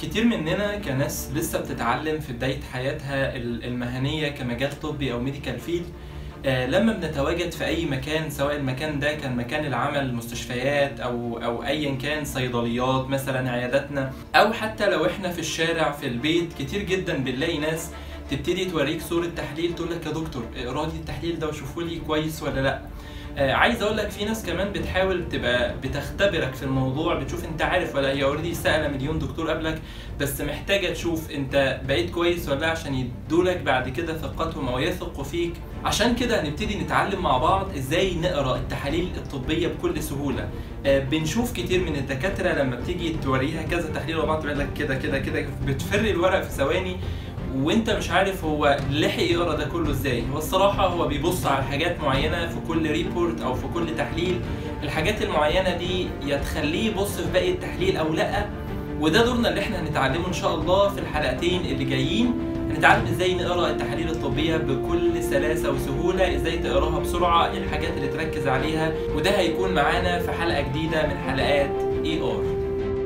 كتير مننا كناس لسه بتتعلم في بداية حياتها ال- المهنية كمجال طبي أو ميديكال فيلد لما بنتواجد في أي مكان سواء المكان ده كان مكان العمل مستشفيات أو أو أيا كان صيدليات مثلا عياداتنا أو حتى لو إحنا في الشارع في البيت كتير جدا بنلاقي ناس تبتدي توريك صورة تحليل تقول لك يا دكتور اقرا لي التحليل ده وشوفوا لي كويس ولا لأ آه، عايز اقول لك في ناس كمان بتحاول تبقى بتختبرك في الموضوع بتشوف انت عارف ولا هي اوريدي سأله مليون دكتور قبلك بس محتاجه تشوف انت بقيت كويس ولا لا عشان يدولك بعد كده ثقتهم او يثقوا فيك عشان كده هنبتدي نتعلم مع بعض ازاي نقرا التحاليل الطبيه بكل سهوله آه، بنشوف كتير من الدكاتره لما بتيجي توريها كذا تحليل وبعض تقول لك كده كده كده بتفر الورق في ثواني وانت مش عارف هو لحق يقرا ده كله ازاي هو الصراحه هو بيبص على حاجات معينه في كل ريبورت او في كل تحليل الحاجات المعينه دي يا تخليه يبص في باقي التحليل او لا وده دورنا اللي احنا هنتعلمه ان شاء الله في الحلقتين اللي جايين هنتعلم ازاي نقرا التحاليل الطبيه بكل سلاسه وسهوله ازاي تقراها بسرعه ايه الحاجات اللي تركز عليها وده هيكون معانا في حلقه جديده من حلقات اي ار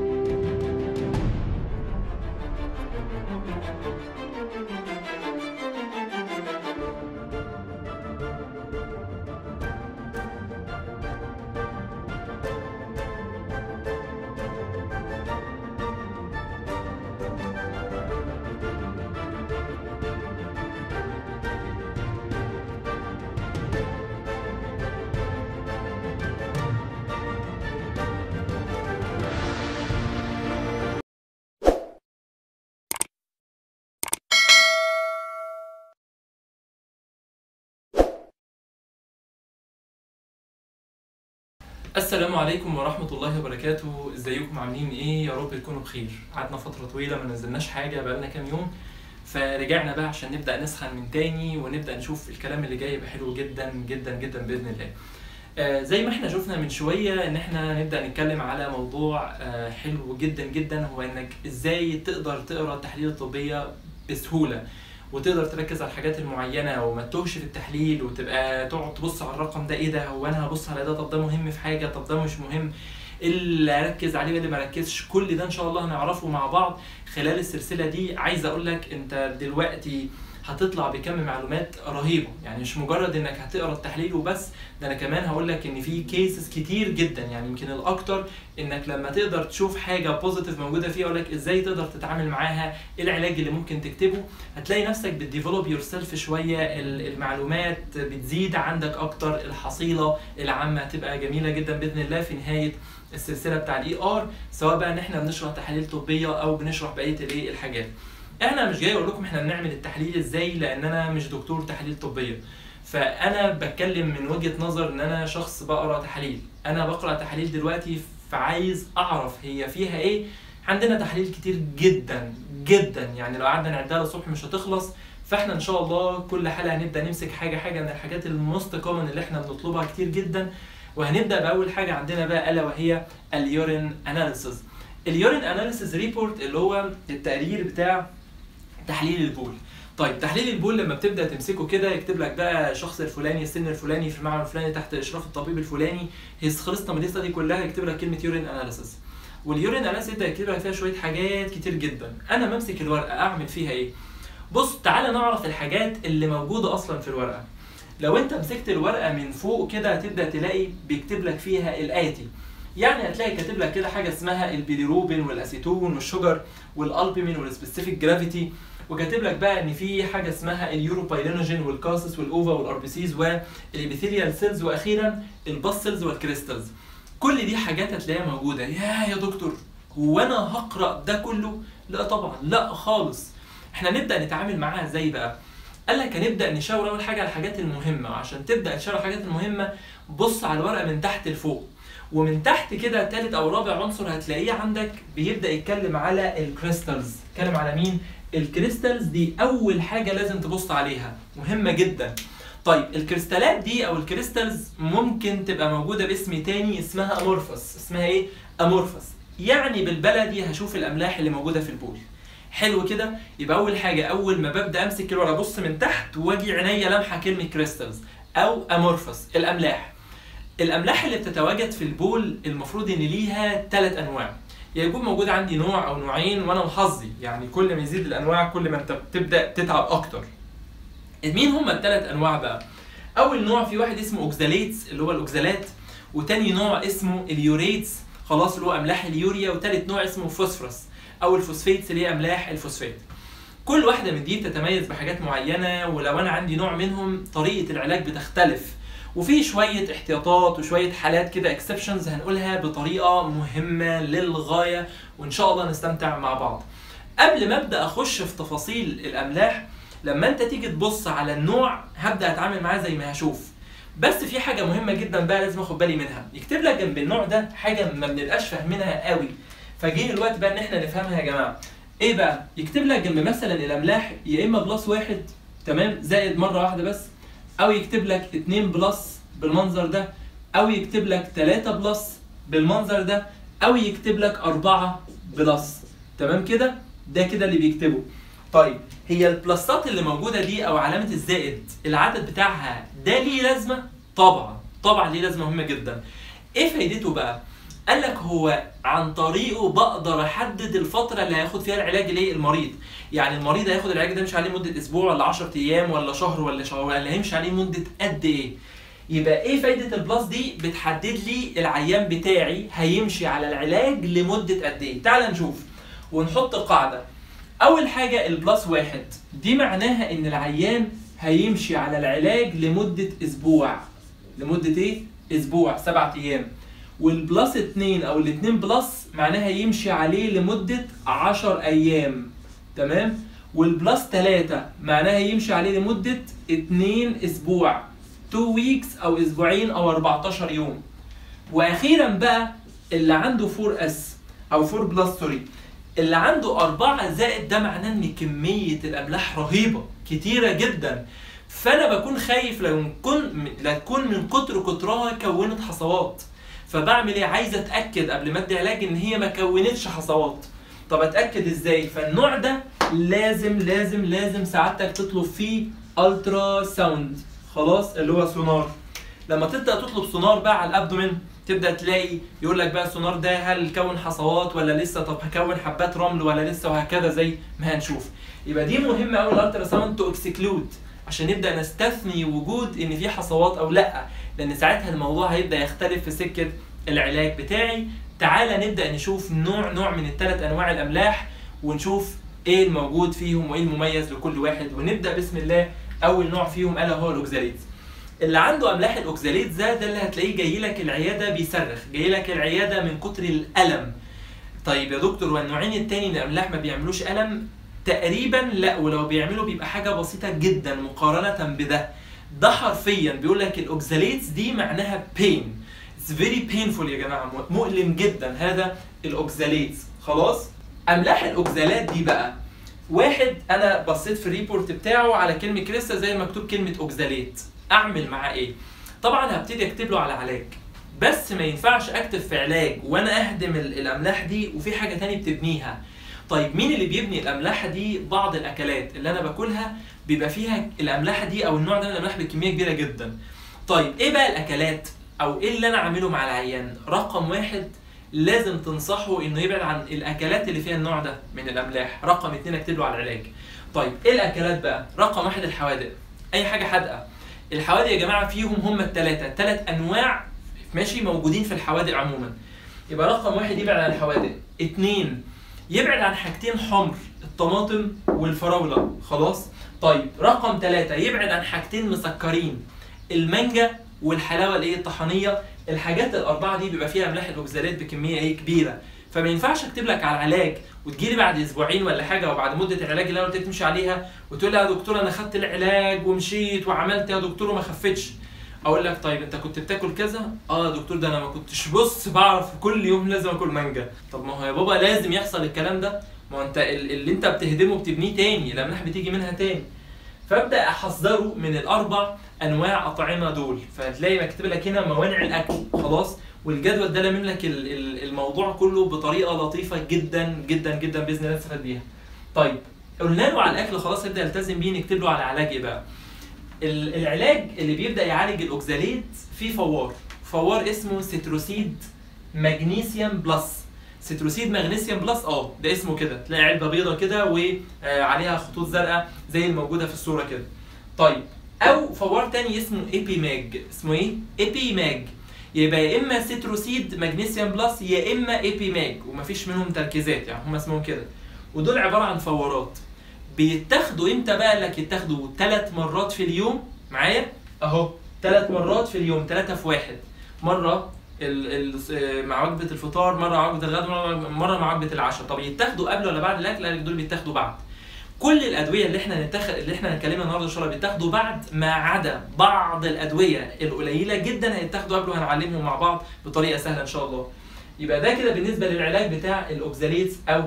السلام عليكم ورحمة الله وبركاته ازيكم عاملين ايه يا رب تكونوا بخير قعدنا فترة طويلة ما نزلناش حاجة بقالنا كام يوم فرجعنا بقى عشان نبدأ نسخن من تاني ونبدأ نشوف الكلام اللي جاي يبقى حلو جدا جدا جدا بإذن الله آه زي ما احنا شفنا من شوية ان احنا نبدأ نتكلم على موضوع آه حلو جدا جدا هو انك ازاي تقدر تقرا التحاليل الطبية بسهولة وتقدر تركز على الحاجات المعينه وما تتوهش في التحليل وتبقى تقعد تبص على الرقم ده ايه ده هو انا هبص على ده طب ده مهم في حاجه طب ده مش مهم إيه اللي اركز عليه واللي ما اركزش كل ده ان شاء الله هنعرفه مع بعض خلال السلسله دي عايز اقول لك انت دلوقتي هتطلع بكم معلومات رهيبه يعني مش مجرد انك هتقرا التحليل وبس ده انا كمان هقول لك ان في كيسز كتير جدا يعني يمكن الاكتر انك لما تقدر تشوف حاجه بوزيتيف موجوده فيها اقول لك ازاي تقدر تتعامل معاها ايه العلاج اللي ممكن تكتبه هتلاقي نفسك بتديفلوب يور سيلف شويه ال- المعلومات بتزيد عندك اكتر الحصيله العامه هتبقى جميله جدا باذن الله في نهايه السلسله بتاع الاي ار سواء بقى ان احنا بنشرح تحاليل طبيه او بنشرح بقيه الايه الحاجات انا مش جاي اقول لكم احنا بنعمل التحليل ازاي لان انا مش دكتور تحاليل طبيه فانا بتكلم من وجهه نظر ان انا شخص بقرا تحاليل انا بقرا تحاليل دلوقتي فعايز اعرف هي فيها ايه عندنا تحاليل كتير جدا جدا يعني لو قعدنا نعدها للصبح مش هتخلص فاحنا ان شاء الله كل حلقه هنبدا نمسك حاجه حاجه من الحاجات الموست كومن اللي احنا بنطلبها كتير جدا وهنبدا باول حاجه عندنا بقى الا وهي اليورين اناليسيز اليورين اناليسيز ريبورت اللي هو التقرير بتاع تحليل البول طيب تحليل البول لما بتبدا تمسكه كده يكتب لك بقى الشخص الفلاني السن الفلاني في المعمل الفلاني تحت اشراف الطبيب الفلاني هي خلصنا من الليسته دي كلها يكتب لك كلمه يورين اناليسيس واليورين اناليسيس ده يكتب لك فيها شويه حاجات كتير جدا انا بمسك الورقه اعمل فيها ايه بص تعالى نعرف الحاجات اللي موجوده اصلا في الورقه لو انت مسكت الورقه من فوق كده هتبدا تلاقي بيكتب لك فيها الاتي يعني هتلاقي كاتب لك كده حاجه اسمها البيليروبين والاسيتون والشجر والالبومين والسبيسيفيك جرافيتي وكاتب لك بقى ان في حاجه اسمها اليوروبايلينوجين والكاسس والاوفا والاربيسيز والابيثيليال سيلز واخيرا الباس سيلز والكريستالز كل دي حاجات هتلاقيها موجوده يا يا دكتور هو انا هقرا ده كله لا طبعا لا خالص احنا نبدا نتعامل معاها ازاي بقى قال لك هنبدا نشاور اول حاجه على الحاجات المهمه عشان تبدا تشاور على الحاجات المهمه بص على الورقه من تحت لفوق ومن تحت كده تالت او رابع عنصر هتلاقيه عندك بيبدا يتكلم على الكريستالز يتكلم على مين الكريستالز دي اول حاجه لازم تبص عليها مهمه جدا طيب الكريستالات دي او الكريستالز ممكن تبقى موجوده باسم تاني اسمها امورفس اسمها ايه امورفس يعني بالبلدي هشوف الاملاح اللي موجوده في البول حلو كده يبقى اول حاجه اول ما ببدا امسك الورقه ابص من تحت واجي عينيا لمحه كلمه كريستالز او امورفس الاملاح الاملاح اللي بتتواجد في البول المفروض ان ليها ثلاث انواع يكون موجود عندي نوع او نوعين وانا وحظي يعني كل ما يزيد الانواع كل ما انت بتبدا تتعب اكتر مين هم الثلاث انواع بقى اول نوع في واحد اسمه اوكزاليتس اللي هو الاوكزالات وتاني نوع اسمه اليوريتس خلاص اللي هو املاح اليوريا وتالت نوع اسمه فوسفورس او الفوسفيتس اللي هي املاح الفوسفات كل واحده من دي بتتميز بحاجات معينه ولو انا عندي نوع منهم طريقه العلاج بتختلف وفي شويه احتياطات وشويه حالات كده اكسبشنز هنقولها بطريقه مهمه للغايه وان شاء الله نستمتع مع بعض قبل ما ابدا اخش في تفاصيل الاملاح لما انت تيجي تبص على النوع هبدا اتعامل معاه زي ما هشوف بس في حاجه مهمه جدا بقى لازم اخد بالي منها يكتب لك جنب النوع ده حاجه ما بنبقاش فاهمينها قوي فجه الوقت بقى ان احنا نفهمها يا جماعه ايه بقى يكتب لك جنب مثلا الاملاح يا اما بلس واحد تمام زائد مره واحده بس او يكتب لك 2 بلس بالمنظر ده او يكتب لك 3 بلس بالمنظر ده او يكتب لك 4 بلس تمام كده ده كده اللي بيكتبه طيب هي البلسات اللي موجوده دي او علامه الزائد العدد بتاعها ده ليه لازمه طبعا طبعا ليه لازمه مهمه جدا ايه فايدته بقى قال لك هو عن طريقه بقدر احدد الفتره اللي هياخد فيها العلاج ليه المريض يعني المريض هياخد العلاج ده مش عليه مده اسبوع ولا 10 ايام ولا شهر ولا شهر ولا هيمشي عليه مده قد ايه يبقى ايه فايده البلس دي بتحدد لي العيان بتاعي هيمشي على العلاج لمده قد ايه تعال نشوف ونحط قاعده اول حاجه البلس واحد دي معناها ان العيان هيمشي على العلاج لمده اسبوع لمده ايه اسبوع سبعة ايام والبلس اتنين او الاتنين بلس معناها يمشي عليه لمدة عشر ايام تمام والبلس تلاتة معناها يمشي عليه لمدة اتنين اسبوع 2 weeks او اسبوعين او 14 يوم واخيرا بقى اللي عنده 4 اس او 4 بلس سوري اللي عنده أربعة زائد ده معناه إن كمية الأملاح رهيبة كتيرة جدا فأنا بكون خايف لو كن لا تكون من كتر كترها كونت حصوات فبعمل ايه عايز اتاكد قبل ما ادي علاج ان هي ما كونتش حصوات طب اتاكد ازاي فالنوع ده لازم لازم لازم سعادتك تطلب فيه الترا ساوند خلاص اللي هو سونار لما تبدا تطلب سونار بقى على الابدومين تبدا تلاقي يقول لك بقى السونار ده هل كون حصوات ولا لسه طب هكون حبات رمل ولا لسه وهكذا زي ما هنشوف يبقى دي مهمه قوي الالترا ساوند تو اكسكلود عشان نبدا نستثني وجود ان في حصوات او لا لان ساعتها الموضوع هيبدا يختلف في سكه العلاج بتاعي تعالى نبدا نشوف نوع نوع من الثلاث انواع الاملاح ونشوف ايه الموجود فيهم وايه المميز لكل واحد ونبدا بسم الله اول نوع فيهم الا هو الاوكزاليت اللي عنده املاح الاوكزاليت ده ده اللي هتلاقيه جاي لك العياده بيصرخ جاي لك العياده من كتر الالم طيب يا دكتور والنوعين التاني من الاملاح ما بيعملوش الم تقريبا لا ولو بيعملوا بيبقى حاجه بسيطه جدا مقارنه بده ده حرفيا بيقول لك الاوكزاليتس دي معناها بين اتس فيري بينفول يا جماعه مؤلم جدا هذا الاوكزاليتس خلاص املاح الاوكزالات دي بقى واحد انا بصيت في الريبورت بتاعه على كلمه كريستا زي ما مكتوب كلمه اوكزاليت اعمل معاه ايه طبعا هبتدي اكتب له على علاج بس ما ينفعش اكتب في علاج وانا اهدم الاملاح دي وفي حاجه تاني بتبنيها طيب مين اللي بيبني الاملاح دي بعض الاكلات اللي انا باكلها بيبقى فيها الاملاح دي او النوع ده من الاملاح بكميه كبيره جدا طيب ايه بقى الاكلات او ايه اللي انا اعمله مع العيان رقم واحد لازم تنصحه انه يبعد عن الاكلات اللي فيها النوع ده من الاملاح رقم اتنين اكتب له على العلاج طيب ايه الاكلات بقى رقم واحد الحوادق اي حاجه حادقه الحوادق يا جماعه فيهم هم الثلاثه ثلاث انواع ماشي موجودين في الحوادق عموما يبقى رقم واحد يبعد عن الحوادق اتنين يبعد عن حاجتين حمر الطماطم والفراوله خلاص طيب رقم ثلاثة يبعد عن حاجتين مسكرين المانجا والحلاوه الايه الطحنيه الحاجات الاربعه دي بيبقى فيها املاح الاوكزالات بكميه ايه كبيره فما ينفعش اكتب لك على العلاج وتجيلي بعد اسبوعين ولا حاجه وبعد مده العلاج اللي انا قلت لك تمشي عليها وتقول لي يا دكتور انا خدت العلاج ومشيت وعملت يا دكتور وما خفتش اقول لك طيب انت كنت بتاكل كذا اه يا دكتور ده انا ما كنتش بص بعرف كل يوم لازم اكل مانجا طب ما هو يا بابا لازم يحصل الكلام ده ما هو انت اللي انت بتهدمه بتبنيه تاني الاملاح بتيجي منها تاني فابدا احذره من الاربع انواع اطعمه دول فهتلاقي مكتوب لك هنا موانع الاكل خلاص والجدول ده لامم لك الموضوع كله بطريقه لطيفه جدا جدا جدا باذن الله نستفاد بيها. طيب قلنا له على الاكل خلاص يبدا يلتزم بيه نكتب له على علاج ايه بقى؟ العلاج اللي بيبدا يعالج الاوكزاليت في فوار، فوار اسمه ستروسيد مغنيسيوم بلس. سيتروسيد مغنيسيوم بلس اه ده اسمه كده تلاقي علبه بيضه كده وعليها خطوط زرقاء زي الموجوده في الصوره كده طيب او فوار تاني اسمه ايبي ماج اسمه ايه ايبي ماج يبقى يا اما سيتروسيد مغنيسيوم بلس يا اما ايبي ماج ومفيش منهم تركيزات يعني هم اسمهم كده ودول عباره عن فورات بيتاخدوا امتى بقى لك يتاخدوا ثلاث مرات في اليوم معايا اهو ثلاث مرات في اليوم ثلاثه في واحد مره ال ال مع وجبه الفطار مره مع وجبه الغداء مره مره مع وجبه العشاء طب يتاخدوا قبل ولا بعد الاكل قال لك دول بيتاخدوا بعد كل الادويه اللي احنا نتخ... اللي احنا هنتكلمها النهارده ان شاء الله بيتاخدوا بعد ما عدا بعض الادويه القليله جدا هيتاخدوا قبل وهنعلمهم مع بعض بطريقه سهله ان شاء الله يبقى ده كده بالنسبه للعلاج بتاع الاوكزاليتس او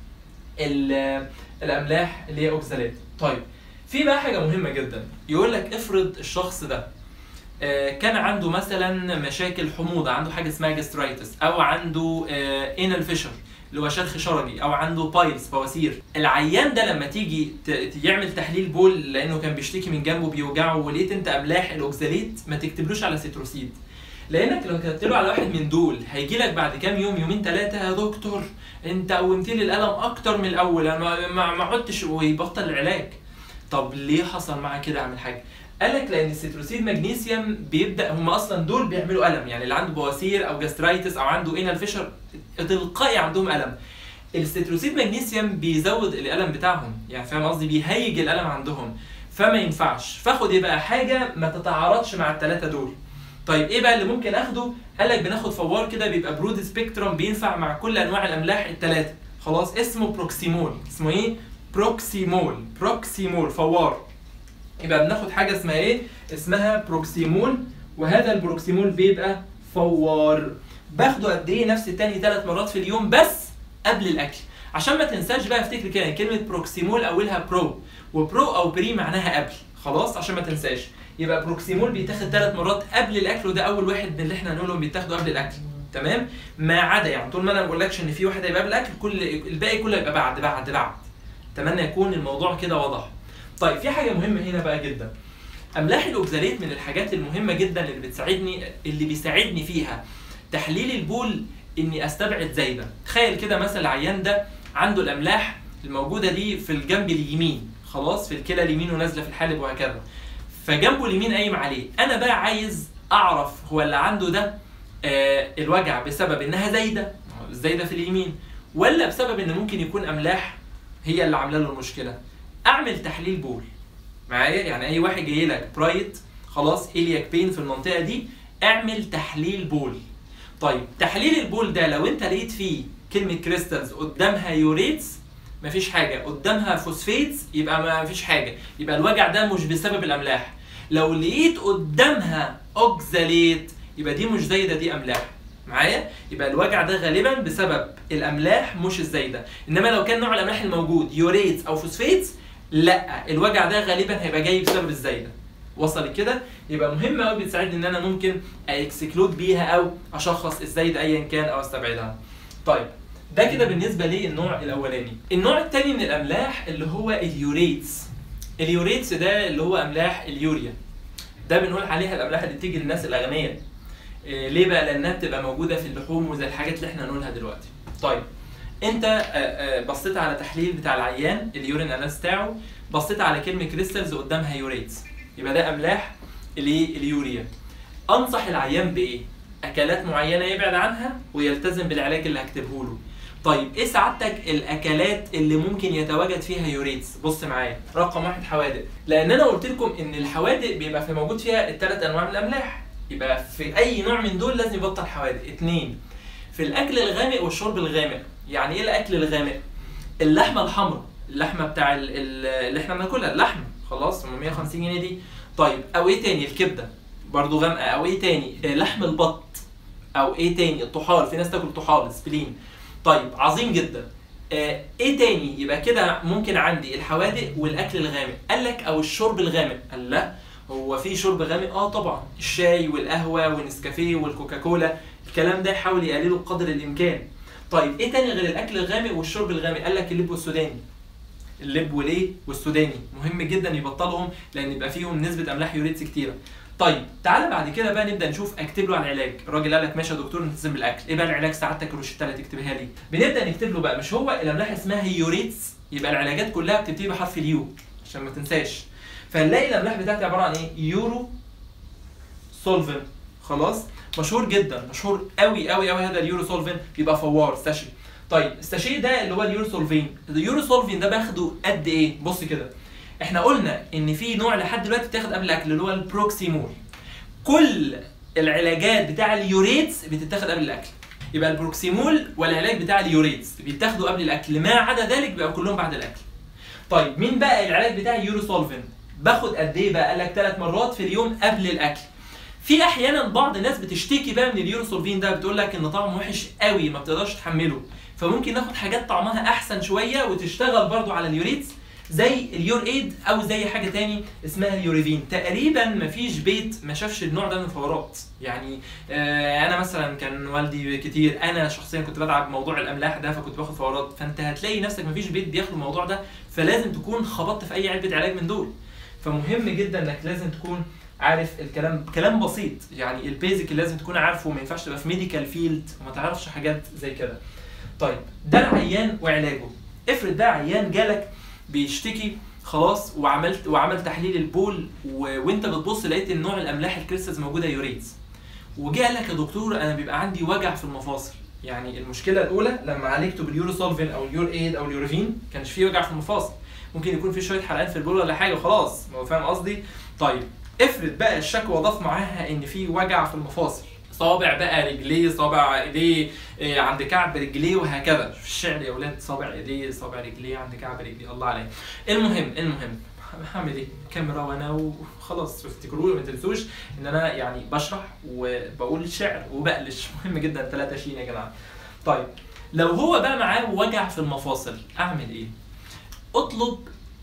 ال- الاملاح اللي هي اوكزالات طيب في بقى حاجه مهمه جدا يقول لك افرض الشخص ده آه، كان عنده مثلا مشاكل حموضه عنده حاجه اسمها جاسترايتس او عنده انال فيشر اللي هو شرخ شرجي او عنده بايلز بواسير العيان ده لما تيجي ت- ت- يعمل تحليل بول لانه كان بيشتكي من جنبه بيوجعه ولقيت انت املاح الاوكزاليت ما تكتبلوش على سيتروسيد لانك لو كتبت له على واحد من دول هيجي لك بعد كام يوم يومين ثلاثه يا دكتور انت قومت لي الالم اكتر من الاول انا ما- ما ما عدتش ويبطل العلاج طب ليه حصل معاه كده اعمل حاجه قال لك لان السيتروسيد مغنيسيوم بيبدا هم اصلا دول بيعملوا الم يعني اللي عنده بواسير او جاسترايتس او عنده انال فيشر تلقائي عندهم الم السيتروسيد مغنيسيوم بيزود الالم بتاعهم يعني فاهم قصدي بيهيج الالم عندهم فما ينفعش فاخد ايه بقى حاجه ما تتعارضش مع الثلاثه دول طيب ايه بقى اللي ممكن اخده قال لك بناخد فوار كده بيبقى برود سبيكترم بينفع مع كل انواع الاملاح الثلاثه خلاص اسمه بروكسيمول اسمه ايه بروكسيمول بروكسيمول فوار يبقى بناخد حاجه اسمها ايه اسمها بروكسيمول وهذا البروكسيمول بيبقى فوار باخده قد ايه نفس التاني ثلاث مرات في اليوم بس قبل الاكل عشان ما تنساش بقى افتكر كده كلمه بروكسيمول اولها برو وبرو او بري معناها قبل خلاص عشان ما تنساش يبقى بروكسيمول بيتاخد ثلاث مرات قبل الاكل وده اول واحد من اللي احنا هنقولهم بيتاخدوا قبل الاكل تمام ما عدا يعني طول ما انا ما بقولكش ان في واحد هيبقى قبل الاكل كل الباقي كله يبقى بعد بعد بعد اتمنى يكون الموضوع كده واضح طيب في حاجه مهمه هنا بقى جدا املاح الاوكزاليت من الحاجات المهمه جدا اللي بتساعدني اللي بيساعدني فيها تحليل البول اني استبعد زايده تخيل كده مثلا العيان ده عنده الاملاح الموجوده دي في الجنب اليمين خلاص في الكلى اليمين ونازله في الحالب وهكذا فجنبه اليمين قايم عليه انا بقى عايز اعرف هو اللي عنده ده آه الوجع بسبب انها زايده الزايده في اليمين ولا بسبب ان ممكن يكون املاح هي اللي عامله له المشكله اعمل تحليل بول معايا يعني اي واحد جاي لك برايت خلاص الياك بين في المنطقه دي اعمل تحليل بول طيب تحليل البول ده لو انت لقيت فيه كلمه كريستالز قدامها يوريتس مفيش حاجه قدامها فوسفيتس يبقى ما فيش حاجه يبقى الوجع ده مش بسبب الاملاح لو لقيت قدامها اوكزاليت يبقى دي مش زايده دي املاح معايا يبقى الوجع ده غالبا بسبب الاملاح مش الزايده انما لو كان نوع الاملاح الموجود يوريتس او فوسفيتس لا الوجع ده غالبا هيبقى جاي بسبب الزايده وصل كده يبقى مهم قوي بتساعدني ان انا ممكن اكسكلود بيها او اشخص الزايده ايا كان او استبعدها طيب ده كده بالنسبه للنوع الاولاني النوع الثاني من الاملاح اللي هو اليوريتس اليوريتس ده اللي هو املاح اليوريا ده بنقول عليها الاملاح اللي بتيجي للناس الاغنياء إيه ليه بقى لانها بتبقى موجوده في اللحوم وزي الحاجات اللي احنا هنقولها دلوقتي طيب انت آه، آه، بصيت على تحليل بتاع العيان اليورين اناليز بتاعه بصيت على كلمه كريستالز قدامها يوريتس يبقى ده املاح الايه اليوريا انصح العيان بايه اكلات معينه يبعد عنها ويلتزم بالعلاج اللي هكتبه له طيب ايه سعادتك الاكلات اللي ممكن يتواجد فيها يوريتس بص معايا رقم واحد حوادق لان انا قلت لكم ان الحوادق بيبقى في موجود فيها الثلاث انواع من الاملاح يبقى في اي نوع من دول لازم يبطل حوادق اتنين في الاكل الغامق والشرب الغامق يعني ايه الاكل الغامق اللحمه الحمراء اللحمه بتاع ال- ال- اللي احنا بناكلها اللحمه خلاص 150 جنيه دي طيب او ايه تاني الكبده برضو غامقه او ايه تاني آه، لحم البط او ايه تاني الطحال في ناس تاكل طحال سبلين طيب عظيم جدا آه ايه تاني يبقى كده ممكن عندي الحوادق والاكل الغامق قال لك او الشرب الغامق قال لا هو في شرب غامق اه طبعا الشاي والقهوه والنسكافيه والكوكاكولا الكلام ده يحاول يقلله بقدر الامكان طيب ايه تاني غير الاكل الغامق والشرب الغامق قال لك اللب والسوداني اللب والايه والسوداني مهم جدا يبطلهم لان يبقى فيهم نسبه املاح يوريتس كتيره طيب تعالى بعد كده بقى نبدا نشوف اكتب له على العلاج الراجل قال لك ماشي يا دكتور نلتزم بالاكل ايه بقى العلاج سعادتك الروشته اللي تكتبها لي بنبدا نكتب له بقى مش هو الاملاح اسمها يوريتس يبقى العلاجات كلها بتبتدي بحرف اليو عشان ما تنساش فنلاقي الاملاح بتاعتي عباره عن ايه يورو سولفن خلاص مشهور جدا مشهور قوي قوي قوي هذا اليورو سولفين بيبقى فوار استشي طيب استشي ده اللي هو اليورو سولفين اليورو سولفين ده باخده قد ايه بص كده احنا قلنا ان في نوع لحد دلوقتي بتاخد قبل الاكل اللي هو البروكسيمول كل العلاجات بتاع اليوريتس بتتاخد قبل الاكل يبقى البروكسيمول والعلاج بتاع اليوريتس بيتاخدوا قبل الاكل ما عدا ذلك بيبقى كلهم بعد الاكل طيب مين بقى العلاج بتاع اليورو سولفين باخد قد ايه بقى قال لك ثلاث مرات في اليوم قبل الاكل في احيانا بعض الناس بتشتكي بقى من اليوروسولفين ده بتقول لك ان طعمه وحش قوي ما بتقدرش تحمله فممكن ناخد حاجات طعمها احسن شويه وتشتغل برضو على اليوريتس زي اليور ايد او زي حاجه تاني اسمها اليوريفين تقريبا ما فيش بيت ما شافش النوع ده من الفورات يعني آه انا مثلا كان والدي كتير انا شخصيا كنت بدعم موضوع الاملاح ده فكنت باخد فورات فانت هتلاقي نفسك ما فيش بيت بياخد الموضوع ده فلازم تكون خبطت في اي علبه علاج من دول فمهم جدا انك لازم تكون عارف الكلام كلام بسيط يعني البيزك اللي لازم تكون عارفه ما ينفعش تبقى في ميديكال فيلد وما تعرفش حاجات زي كده طيب ده العيان وعلاجه افرض ده عيان جالك بيشتكي خلاص وعملت وعمل تحليل البول و... وانت بتبص لقيت ان نوع الاملاح الكريستالز موجوده يوريتس وجه قال لك يا دكتور انا بيبقى عندي وجع في المفاصل يعني المشكله الاولى لما عالجته باليوروسولفين او اليور ايد او اليوريفين كانش فيه وجع في المفاصل ممكن يكون في شويه حرقان في البول ولا حاجه وخلاص هو فاهم قصدي طيب افرض بقى الشكوى ضاف معاها ان في وجع في المفاصل صابع بقى رجليه صابع ايديه إيه، عند كعب رجليه وهكذا في الشعر يا ولاد صابع ايديه صابع رجليه عند كعب رجليه الله عليه المهم المهم هعمل ايه كاميرا وانا وخلاص افتكروا ما تنسوش ان انا يعني بشرح وبقول شعر وبقلش مهم جدا ثلاثة شين يا جماعه طيب لو هو بقى معاه وجع في المفاصل اعمل ايه اطلب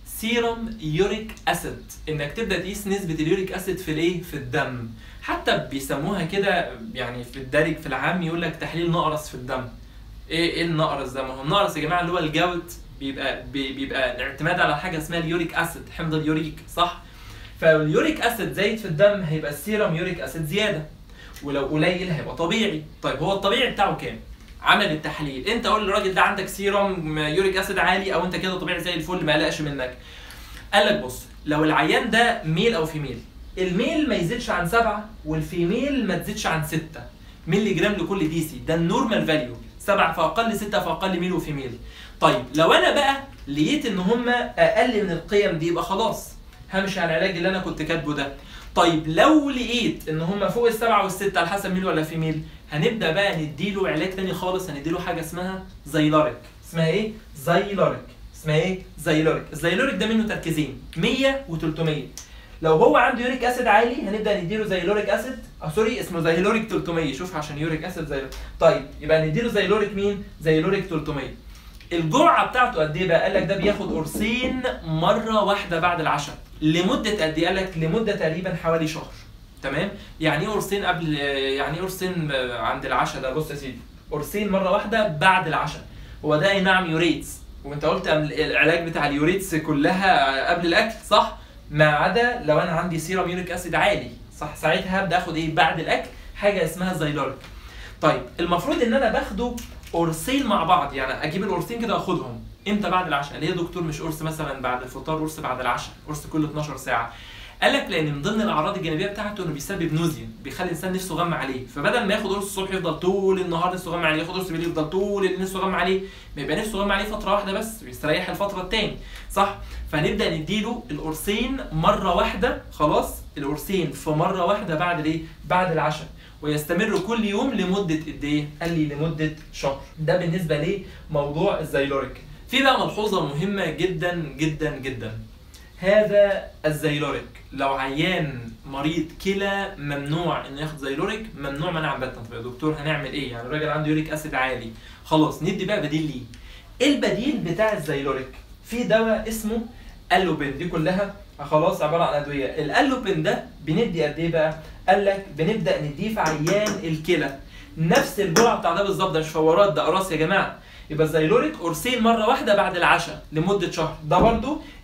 سيرم يوريك اسيد انك تبدا تقيس نسبه اليوريك اسيد في الايه في الدم حتى بيسموها كده يعني في الدارج في العام يقول لك تحليل نقرس في الدم ايه ايه النقرس ده ما هو النقرس يا جماعه اللي هو الجوت بيبقى بي- بيبقى الاعتماد على حاجه اسمها اليوريك اسيد حمض اليوريك صح فاليوريك اسيد زايد في الدم هيبقى السيرم يوريك اسيد زياده ولو قليل هيبقى طبيعي طيب هو الطبيعي بتاعه كام عمل التحليل انت قول للراجل ده عندك سيرم يوريك اسيد عالي او انت كده طبيعي زي الفل ما قلقش منك قال لك بص لو العيان ده ميل او فيميل الميل ما يزيدش عن سبعة والفيميل ما تزيدش عن ستة ملي جرام لكل دي سي ده النورمال فاليو سبعة فأقل ستة فأقل ميل وفيميل طيب لو أنا بقى لقيت إن هما أقل من القيم دي يبقى خلاص همشي على العلاج اللي أنا كنت كاتبه ده طيب لو لقيت إن هما فوق السبعة والستة على حسب ميل ولا فيميل هنبدأ بقى نديله علاج تاني خالص هنديله حاجة اسمها زيلاريك اسمها إيه؟ زيلاريك اسمها ايه؟ زيلوريك، الزيلوريك ده منه تركيزين 100 و300 لو هو عنده يوريك اسيد عالي هنبدا نديله زيلوريك اسيد اه سوري اسمه زيلوريك 300 شوف عشان يوريك اسيد زي طيب يبقى نديله زيلوريك مين؟ زيلوريك 300 الجرعه بتاعته قد ايه بقى؟ قال لك ده بياخد قرصين مره واحده بعد العشاء لمده قد ايه؟ قال لك لمده تقريبا حوالي شهر تمام؟ يعني ايه قرصين قبل يعني ايه قرصين عند العشاء ده بص يا سيدي قرصين مره واحده بعد العشاء هو ده اي نعم يوريتس وانت قلت العلاج بتاع اليوريتس كلها قبل الاكل صح ما عدا لو انا عندي سيرم يوريك اسيد عالي صح ساعتها هبدا اخد ايه بعد الاكل حاجه اسمها زيلوريك طيب المفروض ان انا باخده قرصين مع بعض يعني اجيب القرصين كده واخدهم امتى بعد العشاء ليه يا دكتور مش قرص مثلا بعد الفطار قرص بعد العشاء قرص كل 12 ساعه قال لك لان من ضمن الاعراض الجانبيه بتاعته انه بيسبب نوزيا بيخلي الانسان نفسه غم عليه فبدل ما ياخد قرص الصبح يفضل طول النهار نفسه غم عليه ياخد قرص بالليل يفضل طول الليل نفسه غم عليه ما يبقى نفسه غم عليه فتره واحده بس ويستريح الفتره التاني صح فنبدا نديله القرصين مره واحده خلاص القرصين في مره واحده بعد الايه بعد العشاء ويستمر كل يوم لمده قد ايه قال لي لمده شهر ده بالنسبه لموضوع الزيلوريك في بقى ملحوظه مهمه جدا جدا جدا هذا الزيلوريك لو عيان مريض كلى ممنوع انه ياخد زيلوريك ممنوع منع باتا طب يا دكتور هنعمل ايه يعني الراجل عنده يوريك اسيد عالي خلاص ندي بقى بديل ليه ايه البديل بتاع الزيلوريك في دواء اسمه الوبين دي كلها خلاص عباره عن ادويه الالوبين ده بندي قد ايه بقى قال لك بنبدا نديه في عيان الكلى نفس الجرعه بتاع ده بالظبط ده مش فورات ده اقراص يا جماعه يبقى الزيلوريك قرصين مره واحده بعد العشاء لمده شهر ده برضو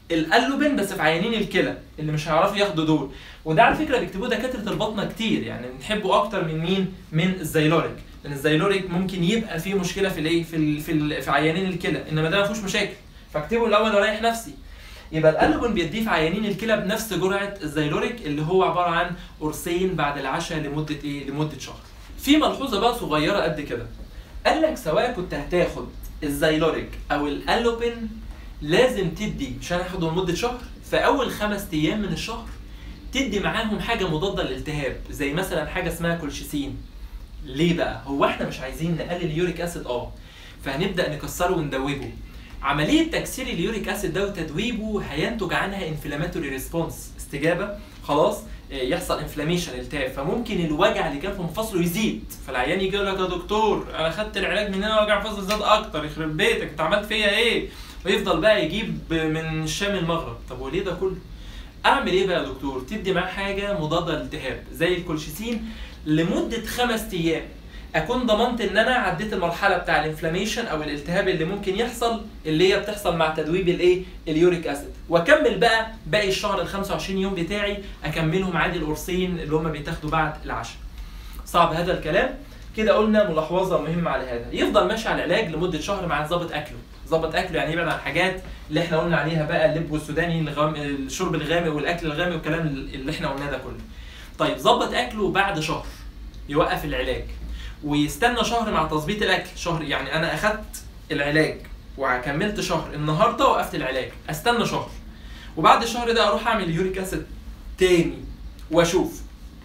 الالوبين بس في عيانين الكلى اللي مش هيعرفوا ياخدوا دول وده على فكره بيكتبوه دكاتره البطنه كتير يعني بنحبه اكتر من مين من الزيلوريك لان الزيلوريك ممكن يبقى فيه مشكله في الايه في ال في, ال في عيانين الكلى انما ده ما فيهوش مشاكل فاكتبه الاول واريح نفسي يبقى الالوبين بيديه في عيانين الكلى بنفس جرعه الزيلوريك اللي هو عباره عن قرصين بعد العشاء لمده ايه لمده شهر في ملحوظه بقى صغيره قد كده قال لك سواء كنت هتاخد الزيلوريك او الالوبين لازم تدي عشان هاخده لمده شهر في اول خمس ايام من الشهر تدي معاهم حاجه مضاده للالتهاب زي مثلا حاجه اسمها كولشيسين ليه بقى هو احنا مش عايزين نقلل اليوريك اسيد اه فهنبدا نكسره وندوبه عمليه تكسير اليوريك اسيد ده وتدويبه هينتج عنها انفلاماتوري ريسبونس استجابه خلاص إيه، يحصل انفلاميشن التهاب فممكن الوجع اللي كان في مفاصله يزيد فالعيان يجي يقول لك يا دكتور انا خدت العلاج من هنا وجع مفاصل زاد اكتر يخرب بيتك انت عملت فيا ايه ويفضل بقى يجيب من الشام المغرب طب وليه ده كله اعمل ايه بقى يا دكتور تدي معاه حاجه مضاده للالتهاب زي الكولشيسين لمده خمس ايام اكون ضمنت ان انا عديت المرحله بتاع الانفلاميشن او الالتهاب اللي ممكن يحصل اللي هي بتحصل مع تدويب الايه اليوريك اسيد واكمل بقى باقي الشهر ال 25 يوم بتاعي اكملهم عادي القرصين اللي هم بيتاخدوا بعد العشاء صعب هذا الكلام كده قلنا ملاحظه مهمه على هذا يفضل ماشي على العلاج لمده شهر مع ظابط اكله ظابط اكله يعني يبعد عن الحاجات اللي احنا قلنا عليها بقى اللب والسوداني الغام... الشرب الغامق والاكل الغامق والكلام اللي احنا قلناه ده كله طيب ظبط اكله بعد شهر يوقف العلاج ويستنى شهر مع تظبيط الاكل شهر يعني انا اخدت العلاج وكملت شهر النهارده وقفت العلاج استنى شهر وبعد الشهر ده اروح اعمل يوريك اسيد تاني واشوف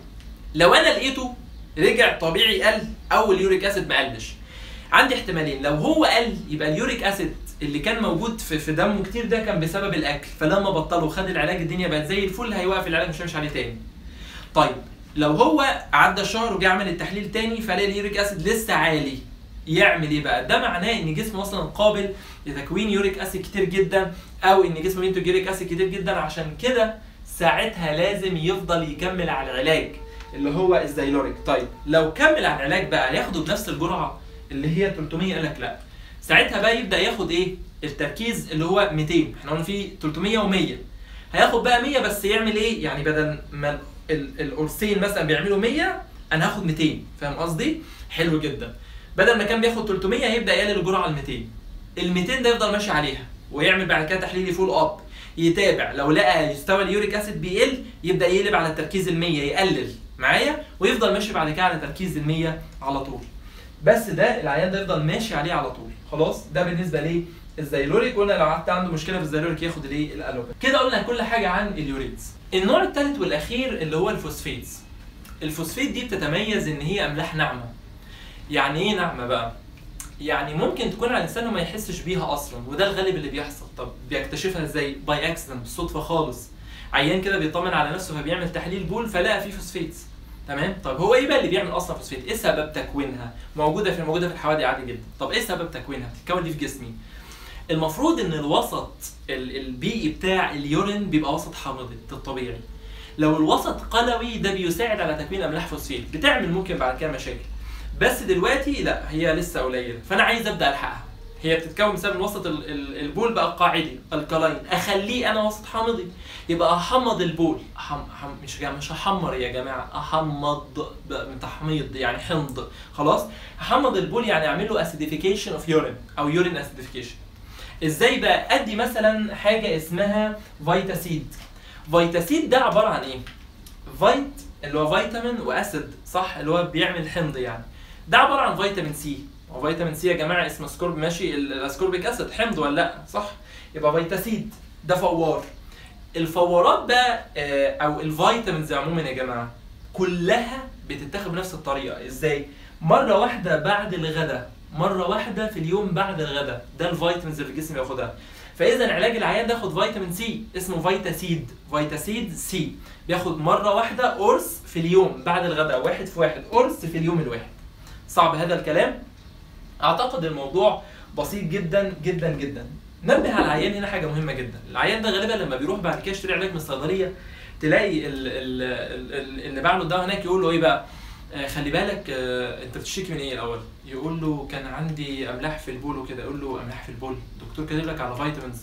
لو انا لقيته رجع طبيعي قل او اليوريك اسيد ما قلش عندي احتمالين لو هو قل يبقى اليوريك اسيد اللي كان موجود في في دمه كتير ده كان بسبب الاكل فلما بطله وخد العلاج الدنيا بقت زي الفل هيوقف العلاج مش هيمشي عليه تاني طيب لو هو عدى الشهر وجه عمل التحليل تاني فلاقي اليوريك اسيد لسه عالي يعمل ايه بقى؟ ده معناه ان جسمه اصلا قابل لتكوين يوريك اسيد كتير جدا او ان جسمه بينتج يوريك اسيد كتير جدا عشان كده ساعتها لازم يفضل يكمل على العلاج اللي هو الزيلوريك طيب لو كمل على العلاج بقى ياخده بنفس الجرعه اللي هي 300 قال لك لا ساعتها بقى يبدا ياخد ايه التركيز اللي هو 200 احنا قلنا فيه 300 و100 هياخد بقى 100 بس يعمل ايه يعني بدل ما ال- القرصين مثلا بيعملوا 100 انا هاخد 200 فاهم قصدي حلو جدا بدل ما كان بياخد 300 هيبدا يقلل الجرعه ل 200 ال 200 ده يفضل ماشي عليها ويعمل بعد كده تحليل فول اب يتابع لو لقى مستوى اليوريك اسيد بيقل يبدا يقلب على التركيز ال 100 يقلل معايا ويفضل ماشي بعد كده على تركيز ال 100 على طول بس ده العيان ده يفضل ماشي عليه على طول خلاص ده بالنسبه ليه الزيلوريك قلنا لو قعدت عنده مشكله في الزيلوريك ياخد الايه الالوبين كده قلنا كل حاجه عن اليوريتس النوع الثالث والاخير اللي هو الفوسفيتس الفوسفيت دي بتتميز ان هي املاح ناعمه يعني ايه ناعمه بقى يعني ممكن تكون على الانسان وما يحسش بيها اصلا وده الغالب اللي بيحصل طب بيكتشفها ازاي باي اكسيدنت بالصدفه خالص عيان كده بيطمن على نفسه فبيعمل تحليل بول فلقى فيه فوسفيتس تمام طب هو ايه بقى اللي بيعمل اصلا فوسفيت ايه سبب تكوينها موجوده في موجوده في الحوادق عادي جدا طب ايه سبب تكوينها بتتكون دي في جسمي المفروض ان الوسط ال- البيئي بتاع اليورين بيبقى وسط حامضي ده الطبيعي لو الوسط قلوي ده بيساعد على تكوين املاح فوسفيت بتعمل ممكن بعد كده مشاكل بس دلوقتي لا هي لسه قليله فانا عايز ابدا الحقها هي بتتكون بسبب الوسط ال- ال- البول بقى قاعدي الكلاين اخليه انا وسط حامضي يبقى احمض البول أحم... أحم... مش جا... مش هحمر يا جماعه احمض بقى من تحميض يعني حمض خلاص احمض البول يعني اعمل له اسيديفيكيشن اوف يورين او يورين اسيديفيكيشن ازاي بقى ادي مثلا حاجه اسمها فيتاسيد فيتاسيد ده عباره عن ايه فيت اللي هو فيتامين واسيد صح اللي هو بيعمل حمض يعني ده عباره عن فيتامين سي وفيتامين سي يا جماعه اسمه سكورب ماشي ال- الاسكوربيك اسيد حمض ولا لا صح يبقى فيتاسيد ده فوار الفورات بقى آه، او الفيتامينز عموما يا جماعه كلها بتتاخد بنفس الطريقه ازاي مره واحده بعد الغداء مره واحده في اليوم بعد الغداء ده الفيتامينز اللي الجسم ياخدها فاذا علاج العيان ده ياخد فيتامين سي اسمه فيتاسيد فيتاسيد سي بياخد مره واحده قرص في اليوم بعد الغداء واحد في واحد قرص في اليوم الواحد صعب هذا الكلام اعتقد الموضوع بسيط جدا جدا جدا نبه على العيان هنا حاجه مهمه جدا العيان ده غالبا لما بيروح بعد كده يشتري علاج من الصيدليه تلاقي ال- ال- ال- ال- اللي باع له الدواء هناك يقول له ايه بقى آه، خلي بالك آه، انت بتشتكي من ايه الاول يقول له كان عندي املاح في البول وكده يقول له املاح في البول الدكتور كاتب لك على فيتامينز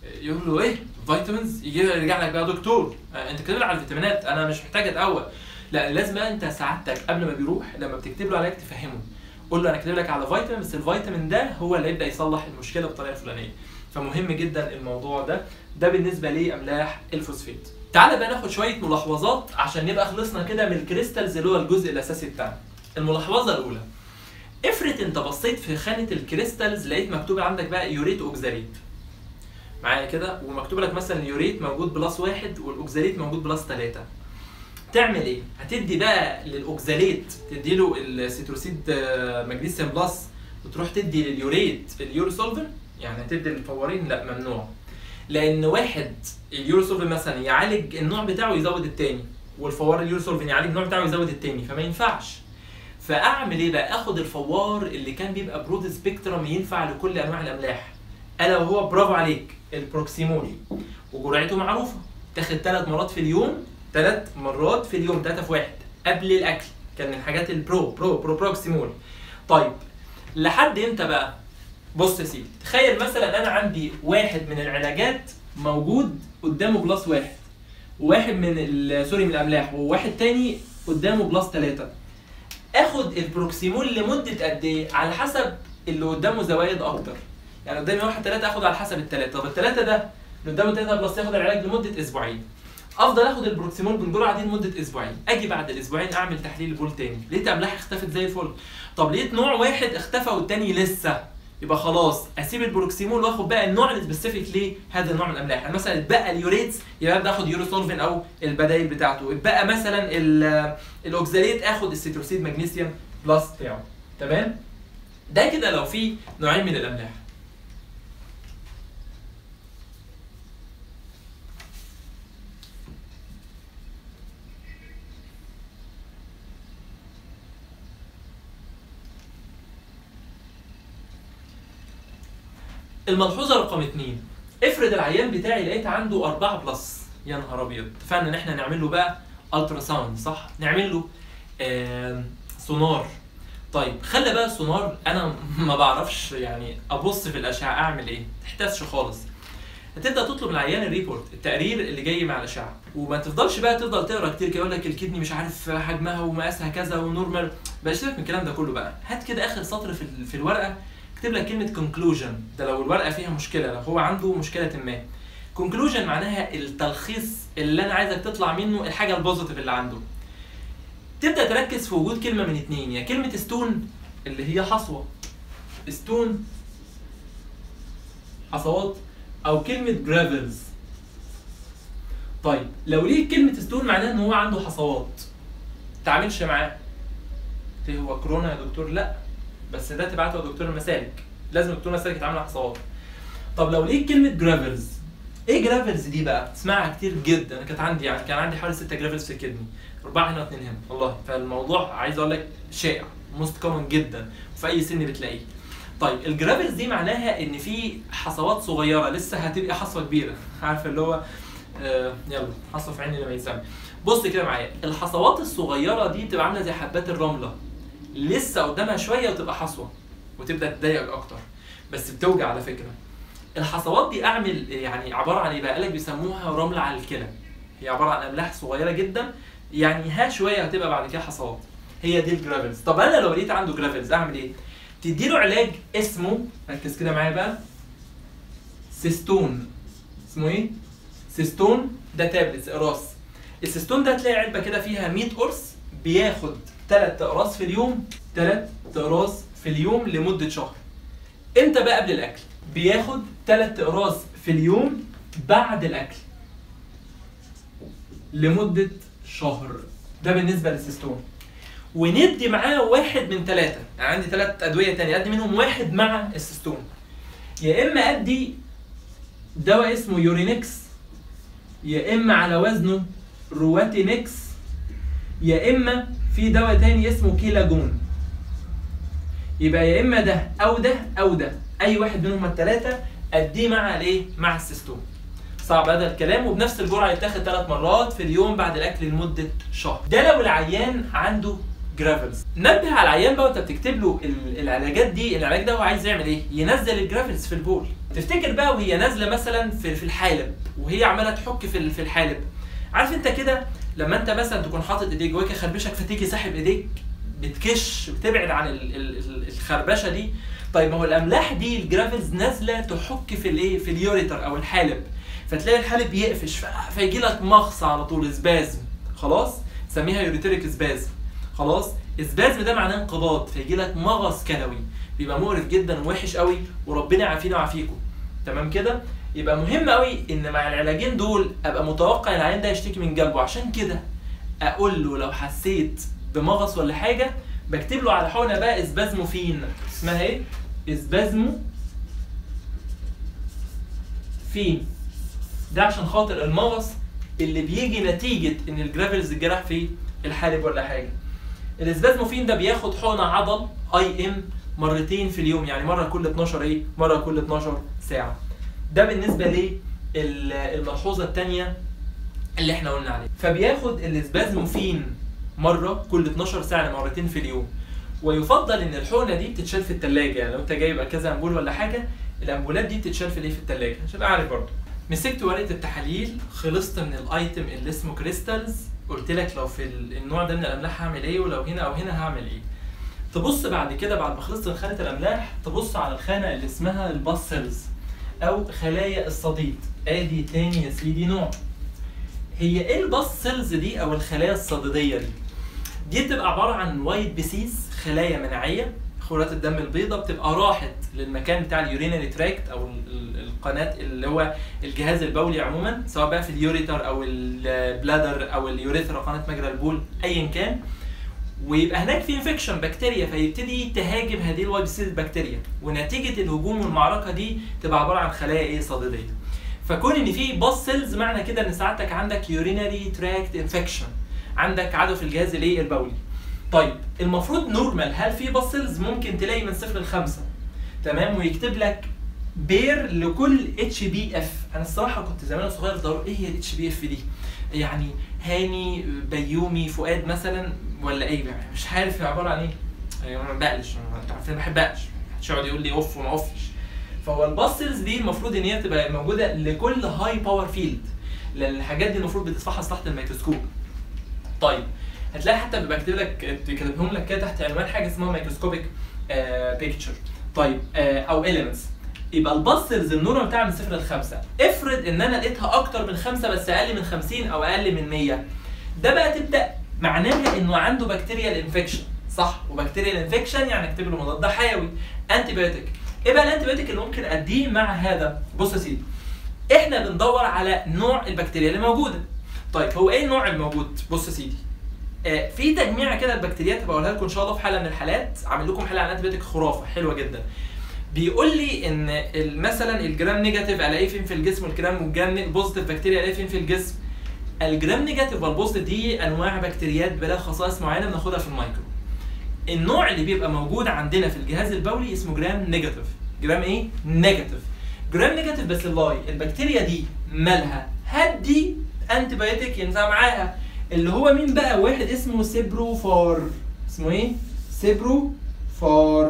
يقول له ايه فيتامينز يجي يرجع لك بقى دكتور آه، انت كاتب لي على الفيتامينات انا مش محتاج اتقوى لا لازم بقى انت سعادتك قبل ما بيروح لما بتكتب له علاج تفهمه قول له انا كاتب لك على فيتامين بس الفيتامين ده هو اللي يبدا يصلح المشكله بالطريقه الفلانيه فمهم جدا الموضوع ده ده بالنسبه لاملاح الفوسفات تعالى بقى ناخد شويه ملاحظات عشان نبقى خلصنا كده من الكريستالز اللي هو الجزء الاساسي بتاعنا الملاحظه الاولى افرض انت بصيت في خانه الكريستالز لقيت مكتوب عندك بقى يوريت اوكزاليت معايا كده ومكتوب لك مثلا اليوريت موجود بلس واحد والاوكزاليت موجود بلس ثلاثة تعمل ايه؟ هتدي بقى للاوكزاليت تدي له السيتروسيد آه، مغنيسيوم بلس وتروح تدي لليوريت اليوروسولفن يعني هتدي للفوارين لا ممنوع لان واحد اليوروسولفن مثلا يعالج النوع بتاعه يزود التاني والفوار اليوروسولفن يعالج النوع بتاعه يزود التاني فما ينفعش فاعمل ايه بقى اخد الفوار اللي كان بيبقى برود سبيكترم ينفع لكل انواع الاملاح الا وهو برافو عليك البروكسيمول وجرعته معروفه تاخد ثلاث مرات في اليوم ثلاث مرات في اليوم ثلاثه في واحد قبل الاكل كان من الحاجات البرو برو برو بروكسيمول طيب لحد امتى بقى بص يا سيدي تخيل مثلا انا عندي واحد من العلاجات موجود قدامه بلس واحد وواحد من ال- سوري من الاملاح وواحد تاني قدامه بلس ثلاثة اخد البروكسيمول لمده قد ايه على حسب اللي قدامه زوايد اكتر يعني قدامي واحد ثلاثة اخد على حسب الثلاثة طب الثلاثة ده اللي قدامه ثلاثة بلس ياخد العلاج لمدة اسبوعين افضل اخد البروكسيمول بالجرعة دي لمدة اسبوعين اجي بعد الاسبوعين اعمل تحليل البول تاني لقيت املاح اختفت زي الفل طب لقيت نوع واحد اختفى والتاني لسه يبقى خلاص اسيب البروكسيمول واخد بقى النوع السبيسيفيك لهذا النوع من الاملاح يعني مثلا اتبقى اليوريتس يبقى ابدا اخد يوروسولفين او البدائل بتاعته اتبقى مثلا ال- الاوكزاليت اخد السيتروسيد مغنيسيوم بلس بتاعه تمام ده كده لو في نوعين من الاملاح الملحوظه رقم اتنين افرض العيان بتاعي لقيت عنده أربعة بلس يا نهار ابيض اتفقنا ان احنا نعمل له بقى الترا ساوند صح نعمل له آم، سونار طيب خلي بقى السونار انا ما بعرفش يعني ابص في الاشعه اعمل ايه تحتاسش خالص هتبدا تطلب من العيان الريبورت التقرير اللي جاي مع الاشعه وما تفضلش بقى تفضل تقرا كتير كده يقول لك الكدني مش عارف حجمها ومقاسها كذا ونورمال بلاش سيبك من الكلام ده كله بقى هات كده اخر سطر في ال- في الورقه اكتب لك كلمه كونكلوجن ده لو الورقه فيها مشكله لو هو عنده مشكله ما كونكلوجن معناها التلخيص اللي انا عايزك تطلع منه الحاجه البوزيتيف اللي عنده تبدا تركز في وجود كلمه من اتنين يا كلمه ستون اللي هي حصوه ستون حصوات او كلمه جرافلز طيب لو ليه كلمه ستون معناها ان هو عنده حصوات تعاملش معاه ايه هو كورونا يا دكتور لا بس ده تبعته لدكتور المسالك لازم دكتور المسالك يتعامل مع حصوات طب لو ليه كلمه جرافلز ايه جرافلز دي بقى اسمعها كتير جدا انا كانت عندي يعني كان عندي حوالي 6 جرافلز في الكدني اربعه هنا واثنين هنا والله فالموضوع عايز اقول لك شائع موست كومن جدا في اي سن بتلاقيه طيب الجرافلز دي معناها ان في حصوات صغيره لسه هتبقى حصوه كبيره عارف اللي هو آه يلا حصوه في عيني لما يسمى بص كده معايا الحصوات الصغيره دي بتبقى عامله زي حبات الرمله لسه قدامها شويه وتبقى حصوه وتبدا تضايقك اكتر بس بتوجع على فكره الحصوات دي اعمل يعني عباره عن ايه بقى؟ قالك بيسموها رمله على الكلى هي عباره عن املاح صغيره جدا يعني ها شويه هتبقى بعد كده حصوات هي دي الجرافلز طب انا لو لقيت عنده جرافلز اعمل ايه؟ تديله علاج اسمه ركز كده معايا بقى سيستون اسمه ايه؟ سيستون ده تابلتس اقراص السيستون ده تلاقي علبه كده فيها 100 قرص بياخد 3 اقراص في اليوم 3 اقراص في اليوم لمده شهر امتى بقى قبل الاكل بياخد 3 اقراص في اليوم بعد الاكل لمده شهر ده بالنسبه للسيستون وندي معاه واحد من ثلاثة يعني عندي ثلاث أدوية تانية أدي منهم واحد مع السيستون يا إما أدي دواء اسمه يورينكس يا إما على وزنه رواتينكس يا إما في دواء تاني اسمه كيلاجون يبقى يا إما ده أو ده أو ده أي واحد منهم الثلاثة أديه مع الإيه؟ مع السيستون صعب هذا الكلام وبنفس الجرعه يتاخد ثلاث مرات في اليوم بعد الاكل لمده شهر ده لو العيان عنده جرافلز نبه على العيان بقى وانت بتكتب له ال- العلاجات دي العلاج ده هو عايز يعمل ايه ينزل الجرافلز في البول تفتكر بقى وهي نازله مثلا في في الحالب وهي عماله تحك في ال- في الحالب عارف انت كده لما انت مثلا تكون حاطط ايديك جواك خربشك فتيجي ساحب ايديك بتكش بتبعد عن ال- ال- ال- الخربشه دي طيب ما هو الاملاح دي الجرافلز نازله تحك في الايه في اليوريتر او الحالب فتلاقي الحالب يقفش ف- فيجي لك مغص على طول سبازم خلاص سميها يوريتريك سبازم خلاص السبازم ده معناه انقباض فيجي لك مغص كلوي بيبقى مقرف جدا ووحش قوي وربنا يعافينا ويعافيكم تمام كده يبقى مهم قوي ان مع العلاجين دول ابقى متوقع العيان ده يشتكي من جنبه عشان كده اقول له لو حسيت بمغص ولا حاجه بكتب له على حقنه بقى اسبازموفين اسمها ايه اسبازمو فين ده عشان خاطر المغص اللي بيجي نتيجه ان الجرافلز اتجرح في الحالب ولا حاجه الاسبازموفين ده بياخد حقنه عضل اي ام مرتين في اليوم يعني مره كل 12 ايه مره كل 12 ساعه ده بالنسبه للملحوظه الثانيه اللي احنا قلنا عليها فبياخد الاسبازموفين مره كل 12 ساعه مرتين في اليوم ويفضل ان الحقنه دي بتتشال في الثلاجه يعني لو انت جايب كذا امبول ولا حاجه الامبولات دي بتتشال في الايه في الثلاجه عشان تبقى عارف برضه مسكت ورقه التحاليل خلصت من الايتم اللي اسمه كريستالز قلت لك لو في ال- النوع ده من الاملاح هعمل ايه ولو هنا او هنا هعمل ايه تبص بعد كده بعد ما خلصت من خانه الاملاح تبص على الخانه اللي اسمها الباسلز او خلايا الصديد ادي تاني يا سيدي نوع هي ايه الباسلز دي او الخلايا الصديديه دي دي بتبقى عباره عن وايت بيسيس خلايا مناعيه خلايا الدم البيضاء بتبقى راحت للمكان بتاع اليورينري تراكت او ال- ال- القناه اللي هو الجهاز البولي عموما سواء بقى في اليوريتر او البلادر او اليوريثرا قناه مجرى البول ايا كان ويبقى هناك في انفكشن بكتيريا فيبتدي تهاجم هذه الوايت بيسيس البكتيريا ونتيجه الهجوم والمعركه دي تبقى عباره عن خلايا ايه صديديه فكون ان في باس سيلز معنى كده ان سعادتك عندك يورينري تراكت انفكشن عندك عدوى في الجهاز الايه البولي طيب المفروض نورمال هل في باس سيلز ممكن تلاقي من صفر لخمسة تمام ويكتب لك بير لكل اتش بي اف انا الصراحه كنت زمان صغير بدور ايه هي الاتش بي اف دي يعني هاني بيومي فؤاد مثلا ولا ايه يعني مش عارف هي عباره عن ايه يعني ما بقلش انت عارفين ما بحبقش محدش يقعد يقول لي اوف وما اوفش فهو الباسلز دي المفروض ان هي تبقى موجوده لكل هاي باور فيلد لان الحاجات دي المفروض بتتفحص تحت الميكروسكوب طيب هتلاقي حتى بيبقى كاتب لك كاتبهم لك كده تحت عنوان حاجه اسمها مايكروسكوبيك بيكتشر طيب آه او اليمنتس يبقى الباسلز النورمال بتاعها من صفر لخمسه افرض ان انا لقيتها اكتر من خمسه بس اقل من 50 او اقل من 100 ده بقى تبدا معناها انه عنده بكتيريال انفكشن صح وبكتيريال انفكشن يعني اكتب له مضاد حيوي انتي بايوتيك ايه بقى الانتي بايوتيك اللي ممكن اديه مع هذا بص يا سيدي احنا بندور على نوع البكتيريا اللي موجوده طيب هو ايه النوع الموجود بص يا سيدي آه، في تجميعه كده البكتيريات هبقى اقولها لكم ان شاء الله في حلقه من الحالات عامل لكم حلقه عن انتي خرافه حلوه جدا بيقول لي ان ال- مثلا الجرام نيجاتيف الاقيه فين في الجسم والجرام والجرام بوزيتيف بكتيريا الاقيه فين في الجسم الجرام نيجاتيف والبوزيتيف دي انواع بكتيريات بلا خصائص معينه بناخدها في المايكرو النوع اللي بيبقى موجود عندنا في الجهاز البولي اسمه جرام نيجاتيف جرام ايه نيجاتيف جرام نيجاتيف بس اللاي البكتيريا دي مالها هدي انتي بايوتيك ينفع معاها اللي هو مين بقى واحد اسمه سيبروفار اسمه ايه سيبروفار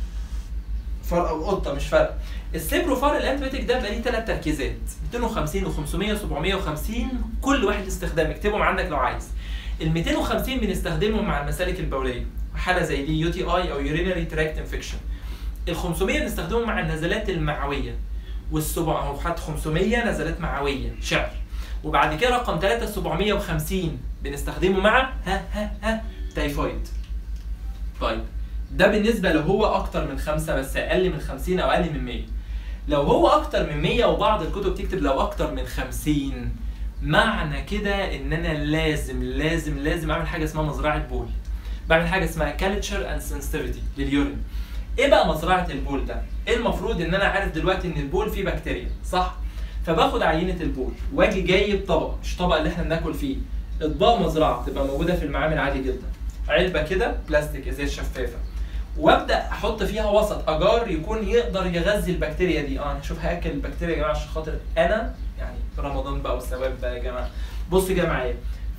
فار او قطه مش فارقه السيبروفار الانتيبيوتيك ده بقى ليه ثلاث تركيزات 250 و500 و750 كل واحد استخدام اكتبهم عندك لو عايز ال 250 بنستخدمهم مع المسالك البوليه حاله زي دي يو تي اي او يورينري تراكت انفكشن ال 500 بنستخدمهم مع النزلات المعويه والسبع او حتى 500 نزلات معويه شعر وبعد كده رقم 3 750 بنستخدمه مع ها ها ها تايفويد طيب ده بالنسبه لو هو اكتر من خمسة بس اقل من 50 او اقل من 100 لو هو اكتر من 100 وبعض الكتب تكتب لو اكتر من 50 معنى كده ان انا لازم لازم لازم اعمل حاجه اسمها مزرعه بول بعمل حاجه اسمها كالتشر اند سنسيتيفيتي لليورين ايه بقى مزرعه البول ده ايه المفروض ان انا عارف دلوقتي ان البول فيه بكتيريا صح فباخد عينه البول واجي جايب طبق مش طبق اللي احنا بناكل فيه اطباق مزرعه بتبقى موجوده في المعامل عادي جدا علبه كده بلاستيك ازاز شفافه وابدا احط فيها وسط اجار يكون يقدر يغذي البكتيريا دي اه انا اشوف هاكل البكتيريا يا جماعه عشان خاطر انا يعني رمضان بقى والثواب بقى يا جماعه بصوا كده معايا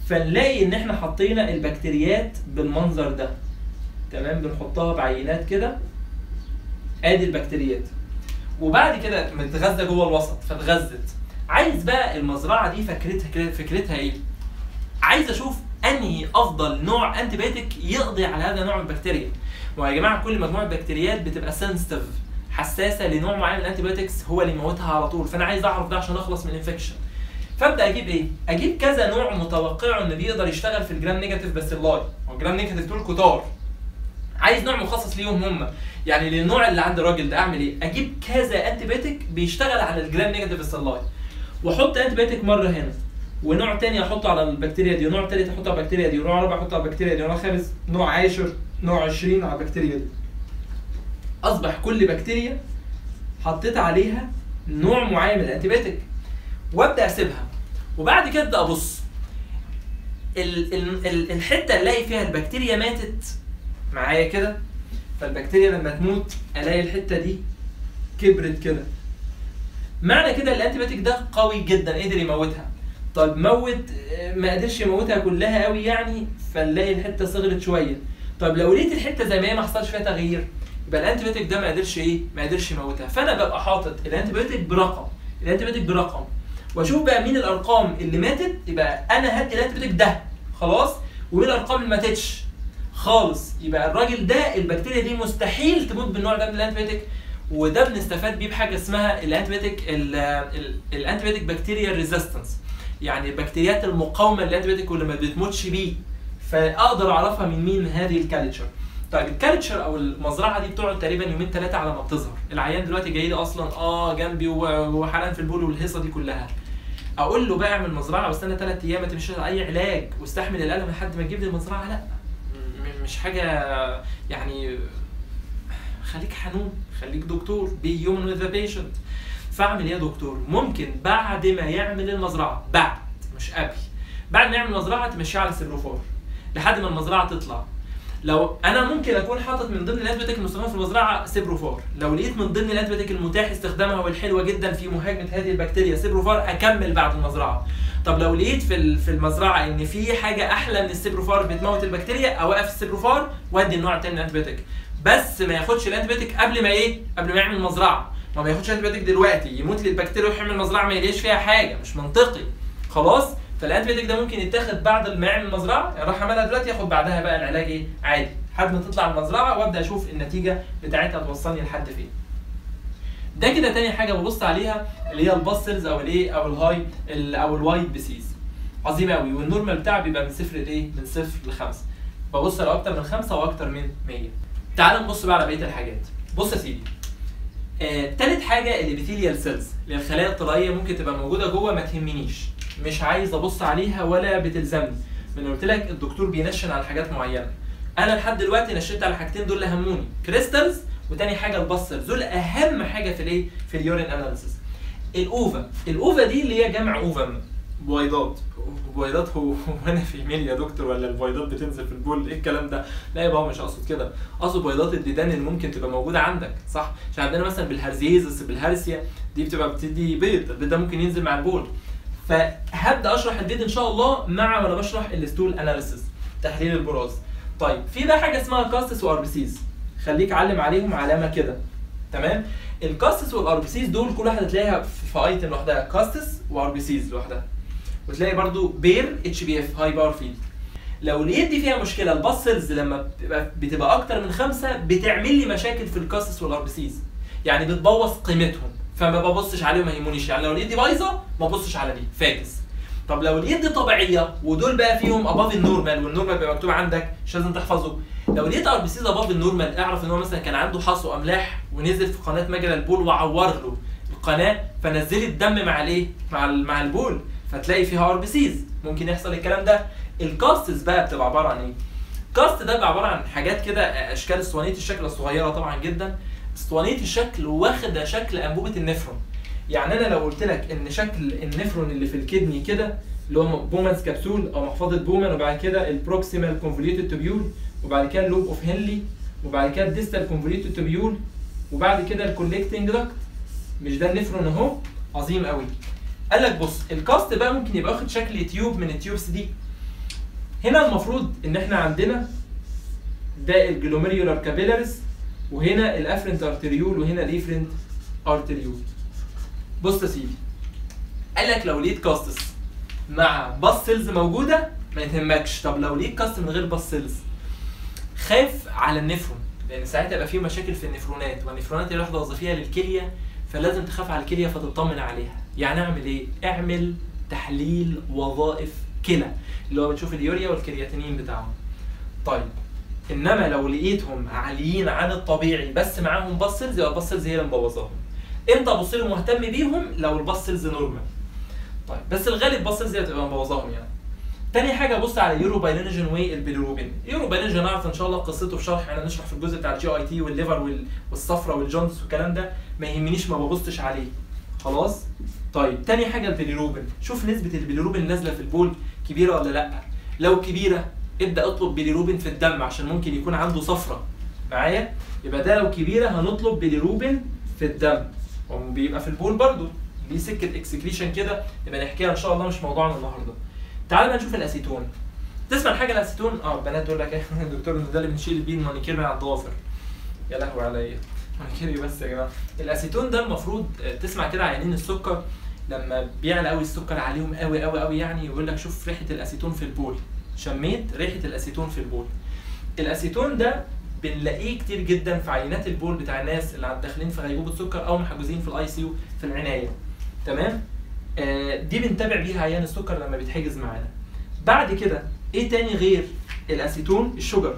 فنلاقي ان احنا حطينا البكتيريات بالمنظر ده تمام بنحطها بعينات كده ادي البكتيريات وبعد كده متغذى جوه الوسط فاتغذت عايز بقى المزرعه دي فكرتها كده فكرتها ايه عايز اشوف انهي افضل نوع انتي بايوتيك يقضي على هذا النوع من البكتيريا ويا جماعه كل مجموعه بكتيريات بتبقى سنسيتيف حساسه لنوع معين من الانتي بايوتكس هو اللي يموتها على طول فانا عايز اعرف ده عشان اخلص من الانفكشن فابدا اجيب ايه؟ اجيب كذا نوع متوقعه ان بيقدر يشتغل في الجرام نيجاتيف بس اللاي هو الجرام نيجاتيف دول كتار عايز نوع مخصص ليهم هم يعني للنوع اللي عند الراجل ده اعمل ايه؟ اجيب كذا انتي بايوتيك بيشتغل على الجرام نيجاتيف السلاي واحط انتي بايوتيك مره هنا ونوع تاني احطه على البكتيريا دي ونوع تالت احطه على البكتيريا دي ونوع رابع احطه على البكتيريا دي ونوع خامس نوع عاشر نوع 20 على البكتيريا دي اصبح كل بكتيريا حطيت عليها نوع معين من الانتي بايوتيك وابدا اسيبها وبعد كده ابدا ابص ال ال ال الحته اللي الاقي فيها البكتيريا ماتت معايا كده فالبكتيريا لما تموت الاقي الحته دي كبرت كده معنى كده الانتي بايوتيك ده قوي جدا قدر يموتها طب موت آه، ما قدرش يموتها كلها قوي يعني فنلاقي الحته صغرت شويه طب لو لقيت الحته زي ما هي ما حصلش فيها تغيير يبقى الانتي بايوتيك ده ما قدرش ايه ما قدرش يموتها فانا ببقى حاطط الانتي بايوتيك برقم الانتي بايوتيك برقم واشوف بقى مين الارقام اللي ماتت يبقى انا هدي الانتي بايوتيك ده خلاص ومين الارقام اللي ما ماتتش خالص يبقى الراجل ده البكتيريا دي مستحيل تموت بالنوع ده من الانتي بايوتيك وده بنستفاد بيه بحاجه اسمها الانتي بايوتيك الانتي بايوتيك بكتيريا ريزيستنس يعني البكتيريات المقاومه للانتي بايوتيك واللي ما بتموتش بيه فاقدر اعرفها من مين من هذه الكالتشر طيب الكالتشر او المزرعه دي بتقعد تقريبا يومين ثلاثه على ما بتظهر العيان دلوقتي جاي لي اصلا اه جنبي و- وحرقان في البول والهيصه دي كلها اقول له بقى اعمل مزرعه واستنى ثلاث ايام ما تمشيش على اي علاج واستحمل الالم لحد ما تجيب لي المزرعه لا م- مش حاجه يعني خليك حنون خليك دكتور بي هيومن وذ ذا بيشنت فاعمل ايه يا دكتور ممكن بعد ما يعمل المزرعه بعد مش قبل بعد ما يعمل المزرعه تمشيها على السيبروفور لحد ما المزرعه تطلع لو انا ممكن اكون حاطط من ضمن الانتيبيوتيك المستخدمه في المزرعه سيبروفار لو لقيت من ضمن الانتيبيوتيك المتاح استخدامها والحلوه جدا في مهاجمه هذه البكتيريا سيبروفار اكمل بعد المزرعه طب لو لقيت في ال- في المزرعه ان في حاجه احلى من السيبروفار بتموت البكتيريا اوقف السيبروفار وادي النوع الثاني من الانتيبيوتيك بس ما ياخدش الانتيبيوتيك قبل ما ايه قبل ما يعمل مزرعه ما ما ياخدش انتيبيوتيك دلوقتي يموت للبكتيريا ويعمل مزرعه ما يلاقيش فيها حاجه مش منطقي خلاص فالانتيبيوتيك ده ممكن يتاخد بعد ما يعمل مزرعه يعني راح عملها دلوقتي ياخد بعدها بقى العلاج ايه عادي لحد ما تطلع المزرعه وابدا اشوف النتيجه بتاعتها توصلني لحد فين ده كده تاني حاجه ببص عليها اللي هي الباسلز او الايه او الهاي ال- او الوايت بيسيز عظيم قوي والنورمال بتاعي بيبقى من صفر لايه من صفر لخمسه ببص لو اكتر من خمسه واكتر من 100 تعال نبص بقى على بقيه الحاجات بص يا سيدي آه، تالت حاجه الابيثيليال سيلز اللي هي الخلايا الطلائيه ممكن تبقى موجوده جوه ما تهمنيش مش عايز ابص عليها ولا بتلزمني من قلت لك الدكتور بينشن على حاجات معينه انا لحد دلوقتي نشنت على حاجتين دول اللي هموني كريستالز وتاني حاجه البصر دول اهم حاجه في الايه في اليورين اناليسيس الاوفا الاوفا دي اللي هي جمع اوفم بويضات بويضات هو هو انا في ميل يا دكتور ولا البويضات بتنزل في البول ايه الكلام ده لا يبقى هو مش اقصد كده اقصد بيضات الديدان اللي ممكن تبقى موجوده عندك صح عشان عندنا مثلا بالهرزيزس بالهرسيا دي بتبقى بتدي بيض البيض ده ممكن ينزل مع البول فهبدا اشرح البيض ان شاء الله مع وانا بشرح الستول اناليسيس تحليل البراز طيب في بقى حاجه اسمها كاستس واربسيز خليك علم عليهم علامه كده تمام الكاستس والاربسيز دول كل واحده تلاقيها في في ايتم لوحدها كاستس واربسيز لوحدها وتلاقي برضو بير اتش بي اف هاي باور فيلد لو لقيت دي فيها مشكله الباسلز لما بتبقى بتبقى اكتر من خمسه بتعمل لي مشاكل في الكاستس والاربسيز يعني بتبوظ قيمتهم فما ببصش عليهم ما يهمونيش يعني لو لقيت دي بايظه ما ببصش على دي فاكس طب لو لقيت دي طبيعيه ودول بقى فيهم اباف النورمال والنورمال بيبقى مكتوب عندك مش لازم تحفظه لو لقيت ار بي سيز اباف النورمال اعرف ان هو مثلا كان عنده حصو املاح ونزل في قناه مجرى البول وعور له القناه فنزلت الدم مع الايه مع ال- مع البول فتلاقي فيها ار بي سيز ممكن يحصل الكلام ده الكاستس بقى بتبقى عباره عن ايه كاست ده بيبقى عباره عن حاجات كده اشكال اسطوانيه الشكل الصغيره طبعا جدا اسطوانيه الشكل واخده شكل انبوبه النفرون يعني انا لو قلت لك ان شكل النفرون اللي في الكدني كده اللي هو بومانز كبسول او محفظه بومان وبعد كده البروكسيمال كونفوليوتد توبيول وبعد كده اللوب اوف هنلي وبعد كده الديستال كونفوليوتد توبيول وبعد كده الكوليكتنج داكت مش ده النفرون اهو عظيم قوي قال لك بص الكاست بقى ممكن يبقى واخد شكل تيوب من التيوبس دي هنا المفروض ان احنا عندنا ده الجلوميريولار كابيلاريز وهنا الافرنت ارتريول وهنا الافرنت ارتريول بص يا سيدي قال لك لو لقيت كاستس مع باس سيلز موجوده ما يهمكش طب لو لقيت كاست من غير باس سيلز خاف على النفرون لان ساعتها يبقى في مشاكل في النفرونات والنفرونات هي واحده وظيفيه للكليه فلازم تخاف على الكليه فتطمن عليها يعني اعمل ايه اعمل تحليل وظائف كلى اللي هو بتشوف اليوريا والكرياتينين بتاعهم طيب انما لو لقيتهم عاليين عن الطبيعي بس معاهم باسلز يبقى الباسلز هي اللي مبوظاهم امتى ابص لهم مهتم بيهم لو الباسلز نورمال طيب بس الغالب باسلز هي بتبقى مبوظاهم يعني تاني حاجه بص على اليورو بايلينوجين والبيليروبين يورو بايلينوجين نعرف ان شاء الله قصته في شرح احنا نشرح في الجزء بتاع الجي اي تي والليفر وال- والصفرة والجوندس والكلام ده ما يهمنيش ما ببصش عليه خلاص طيب تاني حاجه البيليروبين شوف نسبه البيليروبين نازله في البول كبيره ولا لا لو كبيره ابدا اطلب بيليروبين في الدم عشان ممكن يكون عنده صفرة معايا يبقى ده لو كبيره هنطلب بيليروبين في الدم وبيبقى في البول برضو دي سكه اكسكريشن كده نبقى نحكيها ان شاء الله مش موضوعنا النهارده تعال بقى نشوف الاسيتون تسمع حاجه الاسيتون اه البنات تقول لك ايه الدكتور ده اللي بنشيل بيه المانيكير من على الضوافر يا لهوي عليا مانيكير بس يا جماعه الاسيتون ده المفروض آه، تسمع كده عيانين السكر لما بيعلى قوي السكر عليهم قوي قوي قوي يعني يقول لك شوف ريحه الاسيتون في البول شميت ريحه الاسيتون في البول الاسيتون ده بنلاقيه كتير جدا في عينات البول بتاع الناس اللي داخلين في غيبوبه سكر او محجوزين في الاي سي يو في العنايه تمام آه، دي بنتابع بيها عيان السكر لما بيتحجز معانا بعد كده ايه تاني غير الاسيتون الشجر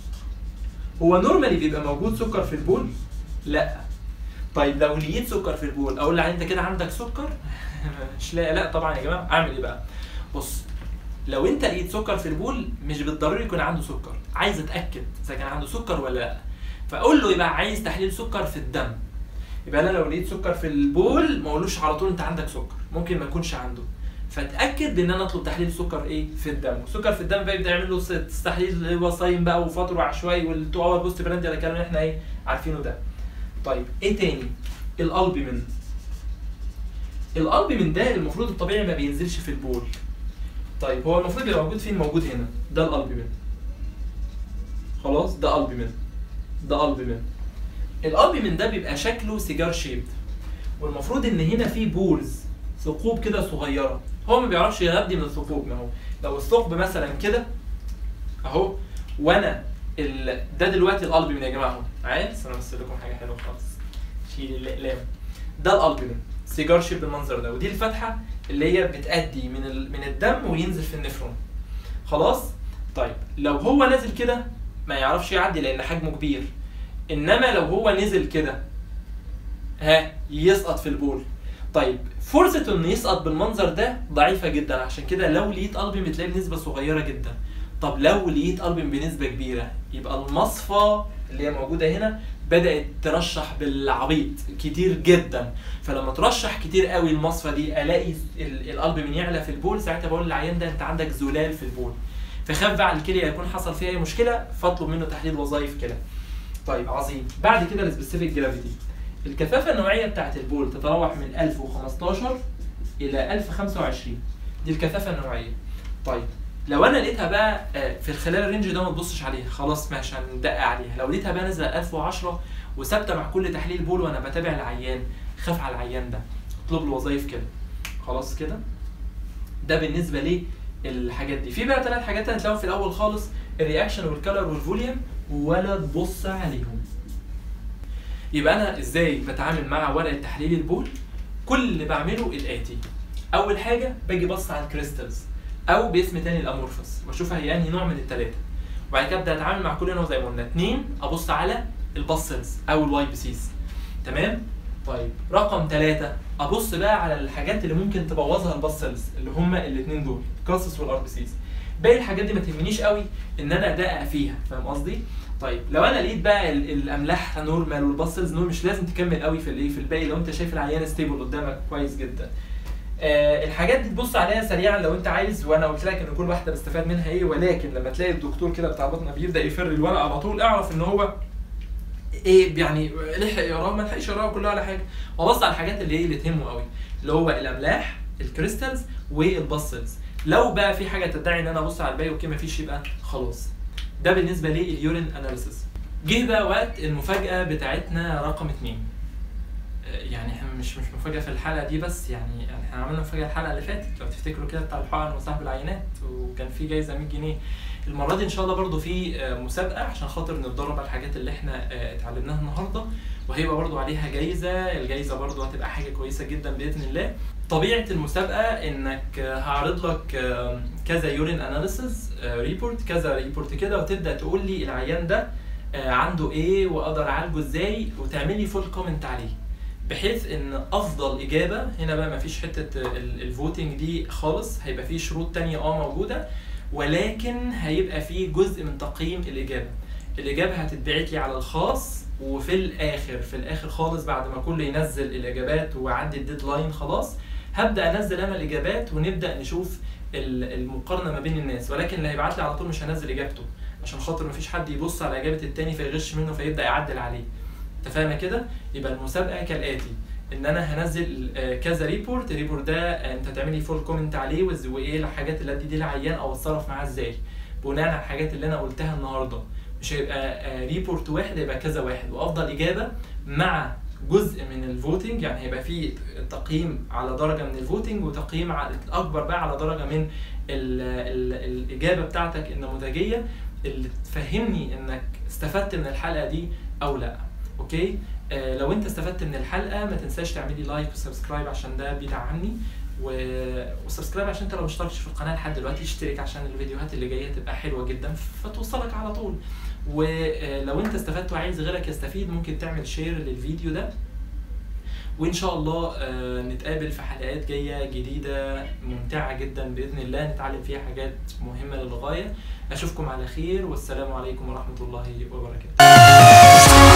هو نورمالي بيبقى موجود سكر في البول لا طيب لو لقيت سكر في البول اقول لعيان انت كده عندك سكر مش لا لا طبعا يا جماعه اعمل ايه بقى بص لو انت لقيت سكر في البول مش بالضروري يكون عنده سكر عايز اتاكد اذا كان عنده سكر ولا لا فاقول له يبقى عايز تحليل سكر في الدم يبقى انا لو لقيت سكر في البول ما اقولوش على طول انت عندك سكر ممكن ما يكونش عنده فاتاكد ان انا اطلب تحليل سكر ايه في الدم والسكر في الدم بقى يبدا يعمل له س- تحليل اللي هو صايم بقى وفتره وعشوائي والتو اور بوست براند ده الكلام اللي احنا ايه عارفينه ده طيب ايه تاني الالبومين الالبومين ده المفروض الطبيعي ما بينزلش في البول طيب هو المفروض يبقى موجود فين موجود هنا ده الالبومين خلاص ده البومين ده البومين الالبومين ده بيبقى شكله سيجار شيب والمفروض ان هنا في بولز ثقوب كده صغيره هو ما بيعرفش يغذي من الثقوب ما هو لو الثقب مثلا كده اهو وانا ال... ده دلوقتي الالبومين يا جماعه اهو عايز انا امثل لكم حاجه حلوه خالص شيل الاقلام ده الالبومين سيجار شيب بالمنظر ده ودي الفتحه اللي هي بتأدي من ال... من الدم وينزل في النفرون خلاص طيب لو هو نازل كده ما يعرفش يعدي لان حجمه كبير انما لو هو نزل كده ها يسقط في البول طيب فرصة انه يسقط بالمنظر ده ضعيفة جدا عشان كده لو لقيت قلبي بتلاقي بنسبة صغيرة جدا طب لو لقيت قلبي بنسبة كبيرة يبقى المصفى اللي هي موجودة هنا بدأت ترشح بالعبيط كتير جدا فلما ترشح كتير قوي المصفى دي الاقي ال- القلب من يعلى في البول ساعتها بقول للعيان ده انت عندك زلال في البول فخاف بقى على الكليه يكون حصل فيها اي مشكله فاطلب منه تحليل وظائف كلى طيب عظيم بعد كده السبيسيفيك جرافيتي الكثافه النوعيه بتاعت البول تتراوح من 1015 الى 1025 دي الكثافه النوعيه طيب لو انا لقيتها بقى آه، في خلال الرينج ده ما تبصش عليها خلاص ماشي هندقق عليها لو لقيتها بقى نازله 1010 وثابته مع كل تحليل بول وانا بتابع العيان خاف على العيان ده اطلب له وظايف كده خلاص كده ده بالنسبه ليه الحاجات دي في بقى ثلاث حاجات هتلاقيهم في الاول خالص الرياكشن والكلر والفوليوم ولا تبص عليهم يبقى انا ازاي بتعامل مع ورقه تحليل البول كل اللي بعمله الاتي اول حاجه باجي بص على الكريستالز او باسم تاني الامورفوس بشوفها هي انهي نوع من الثلاثه وبعد كده ابدا اتعامل مع كل نوع زي ما قلنا اثنين ابص على الباسلز او الواي بي سيز تمام طيب رقم ثلاثة ابص بقى على الحاجات اللي ممكن تبوظها الباسلز اللي هما الاثنين دول الكاسس والار بي سيز باقي الحاجات دي ما تهمنيش قوي ان انا ادقق فيها فاهم قصدي طيب لو انا لقيت بقى ال- الاملاح نورمال والباسلز نور مش لازم تكمل قوي في الايه في الباقي لو انت شايف العيان ستيبل قدامك كويس جدا آه الحاجات دي تبص عليها سريعا لو انت عايز وانا قلت لك ان كل واحده بستفاد منها ايه ولكن لما تلاقي الدكتور كده بتاع بطنه بيبدا يفر الورقه على طول اعرف ان هو ايه يعني لحق يقراها ما لحقش يقراها كلها ولا حاجه وبص على الحاجات اللي ايه اللي تهمه قوي اللي هو الاملاح الكريستالز والباسلز لو بقى في حاجه تدعي ان انا ابص على الباقي اوكي مفيش يبقى خلاص ده بالنسبه لليورين اناليسيس جه بقى وقت المفاجاه بتاعتنا رقم اتنين يعني احنا مش مش مفاجاه في الحلقه دي بس يعني يعني احنا عملنا مفاجاه الحلقه اللي فاتت لو تفتكروا كده بتاع الحقن وصاحب العينات وكان في جايزه 100 جنيه المره دي ان شاء الله برضو في آه، مسابقه عشان خاطر نتدرب على الحاجات اللي احنا آه، اتعلمناها النهارده وهيبقى برضو عليها جايزه الجايزه برضو هتبقى حاجه كويسه جدا باذن الله طبيعه المسابقه انك آه، هعرض لك آه، كذا يورين اناليسيز ريبورت كذا ريبورت كده وتبدا تقول لي العيان ده آه، عنده ايه واقدر اعالجه ازاي وتعمل لي فول كومنت عليه بحيث ان افضل اجابه هنا بقى مفيش حته الفوتنج دي خالص هيبقى في شروط تانية اه موجوده ولكن هيبقى في جزء من تقييم الاجابه الاجابه هتتبعت لي على الخاص وفي الاخر في الاخر خالص بعد ما كله ينزل الاجابات وعدي الديدلاين خلاص هبدا انزل انا الاجابات ونبدا نشوف ال- المقارنه ما بين الناس ولكن اللي هيبعت لي على طول مش هنزل اجابته عشان خاطر مفيش حد يبص على اجابه التاني فيغش منه فيبدا يعدل عليه انت فاهم كده يبقى المسابقه كالاتي ان انا هنزل آه، كذا ريبورت الريبورت ده آه، انت تعمل لي فول كومنت عليه وز- وايه الحاجات اللي ادي دي العيان او اتصرف معاه ازاي بناء على الحاجات اللي انا قلتها النهارده مش هيبقى آه، ريبورت واحد هيبقى كذا واحد وافضل اجابه مع جزء من الفوتنج يعني هيبقى في تقييم على درجه من الفوتنج وتقييم على اكبر بقى على درجه من ال ال الاجابه بتاعتك النموذجيه اللي تفهمني انك استفدت من الحلقه دي او لا اوكي آه لو انت استفدت من الحلقه ما تنساش تعمل لي لايك وسبسكرايب عشان ده بيدعمني و... وسبسكرايب عشان انت لو مشتركش في القناه لحد دلوقتي اشترك عشان الفيديوهات اللي جايه تبقى حلوه جدا فتوصلك على طول ولو انت استفدت وعايز غيرك يستفيد ممكن تعمل شير للفيديو ده وان شاء الله آه، نتقابل في حلقات جايه جديده ممتعه جدا باذن الله نتعلم فيها حاجات مهمه للغايه اشوفكم على خير والسلام عليكم ورحمه الله وبركاته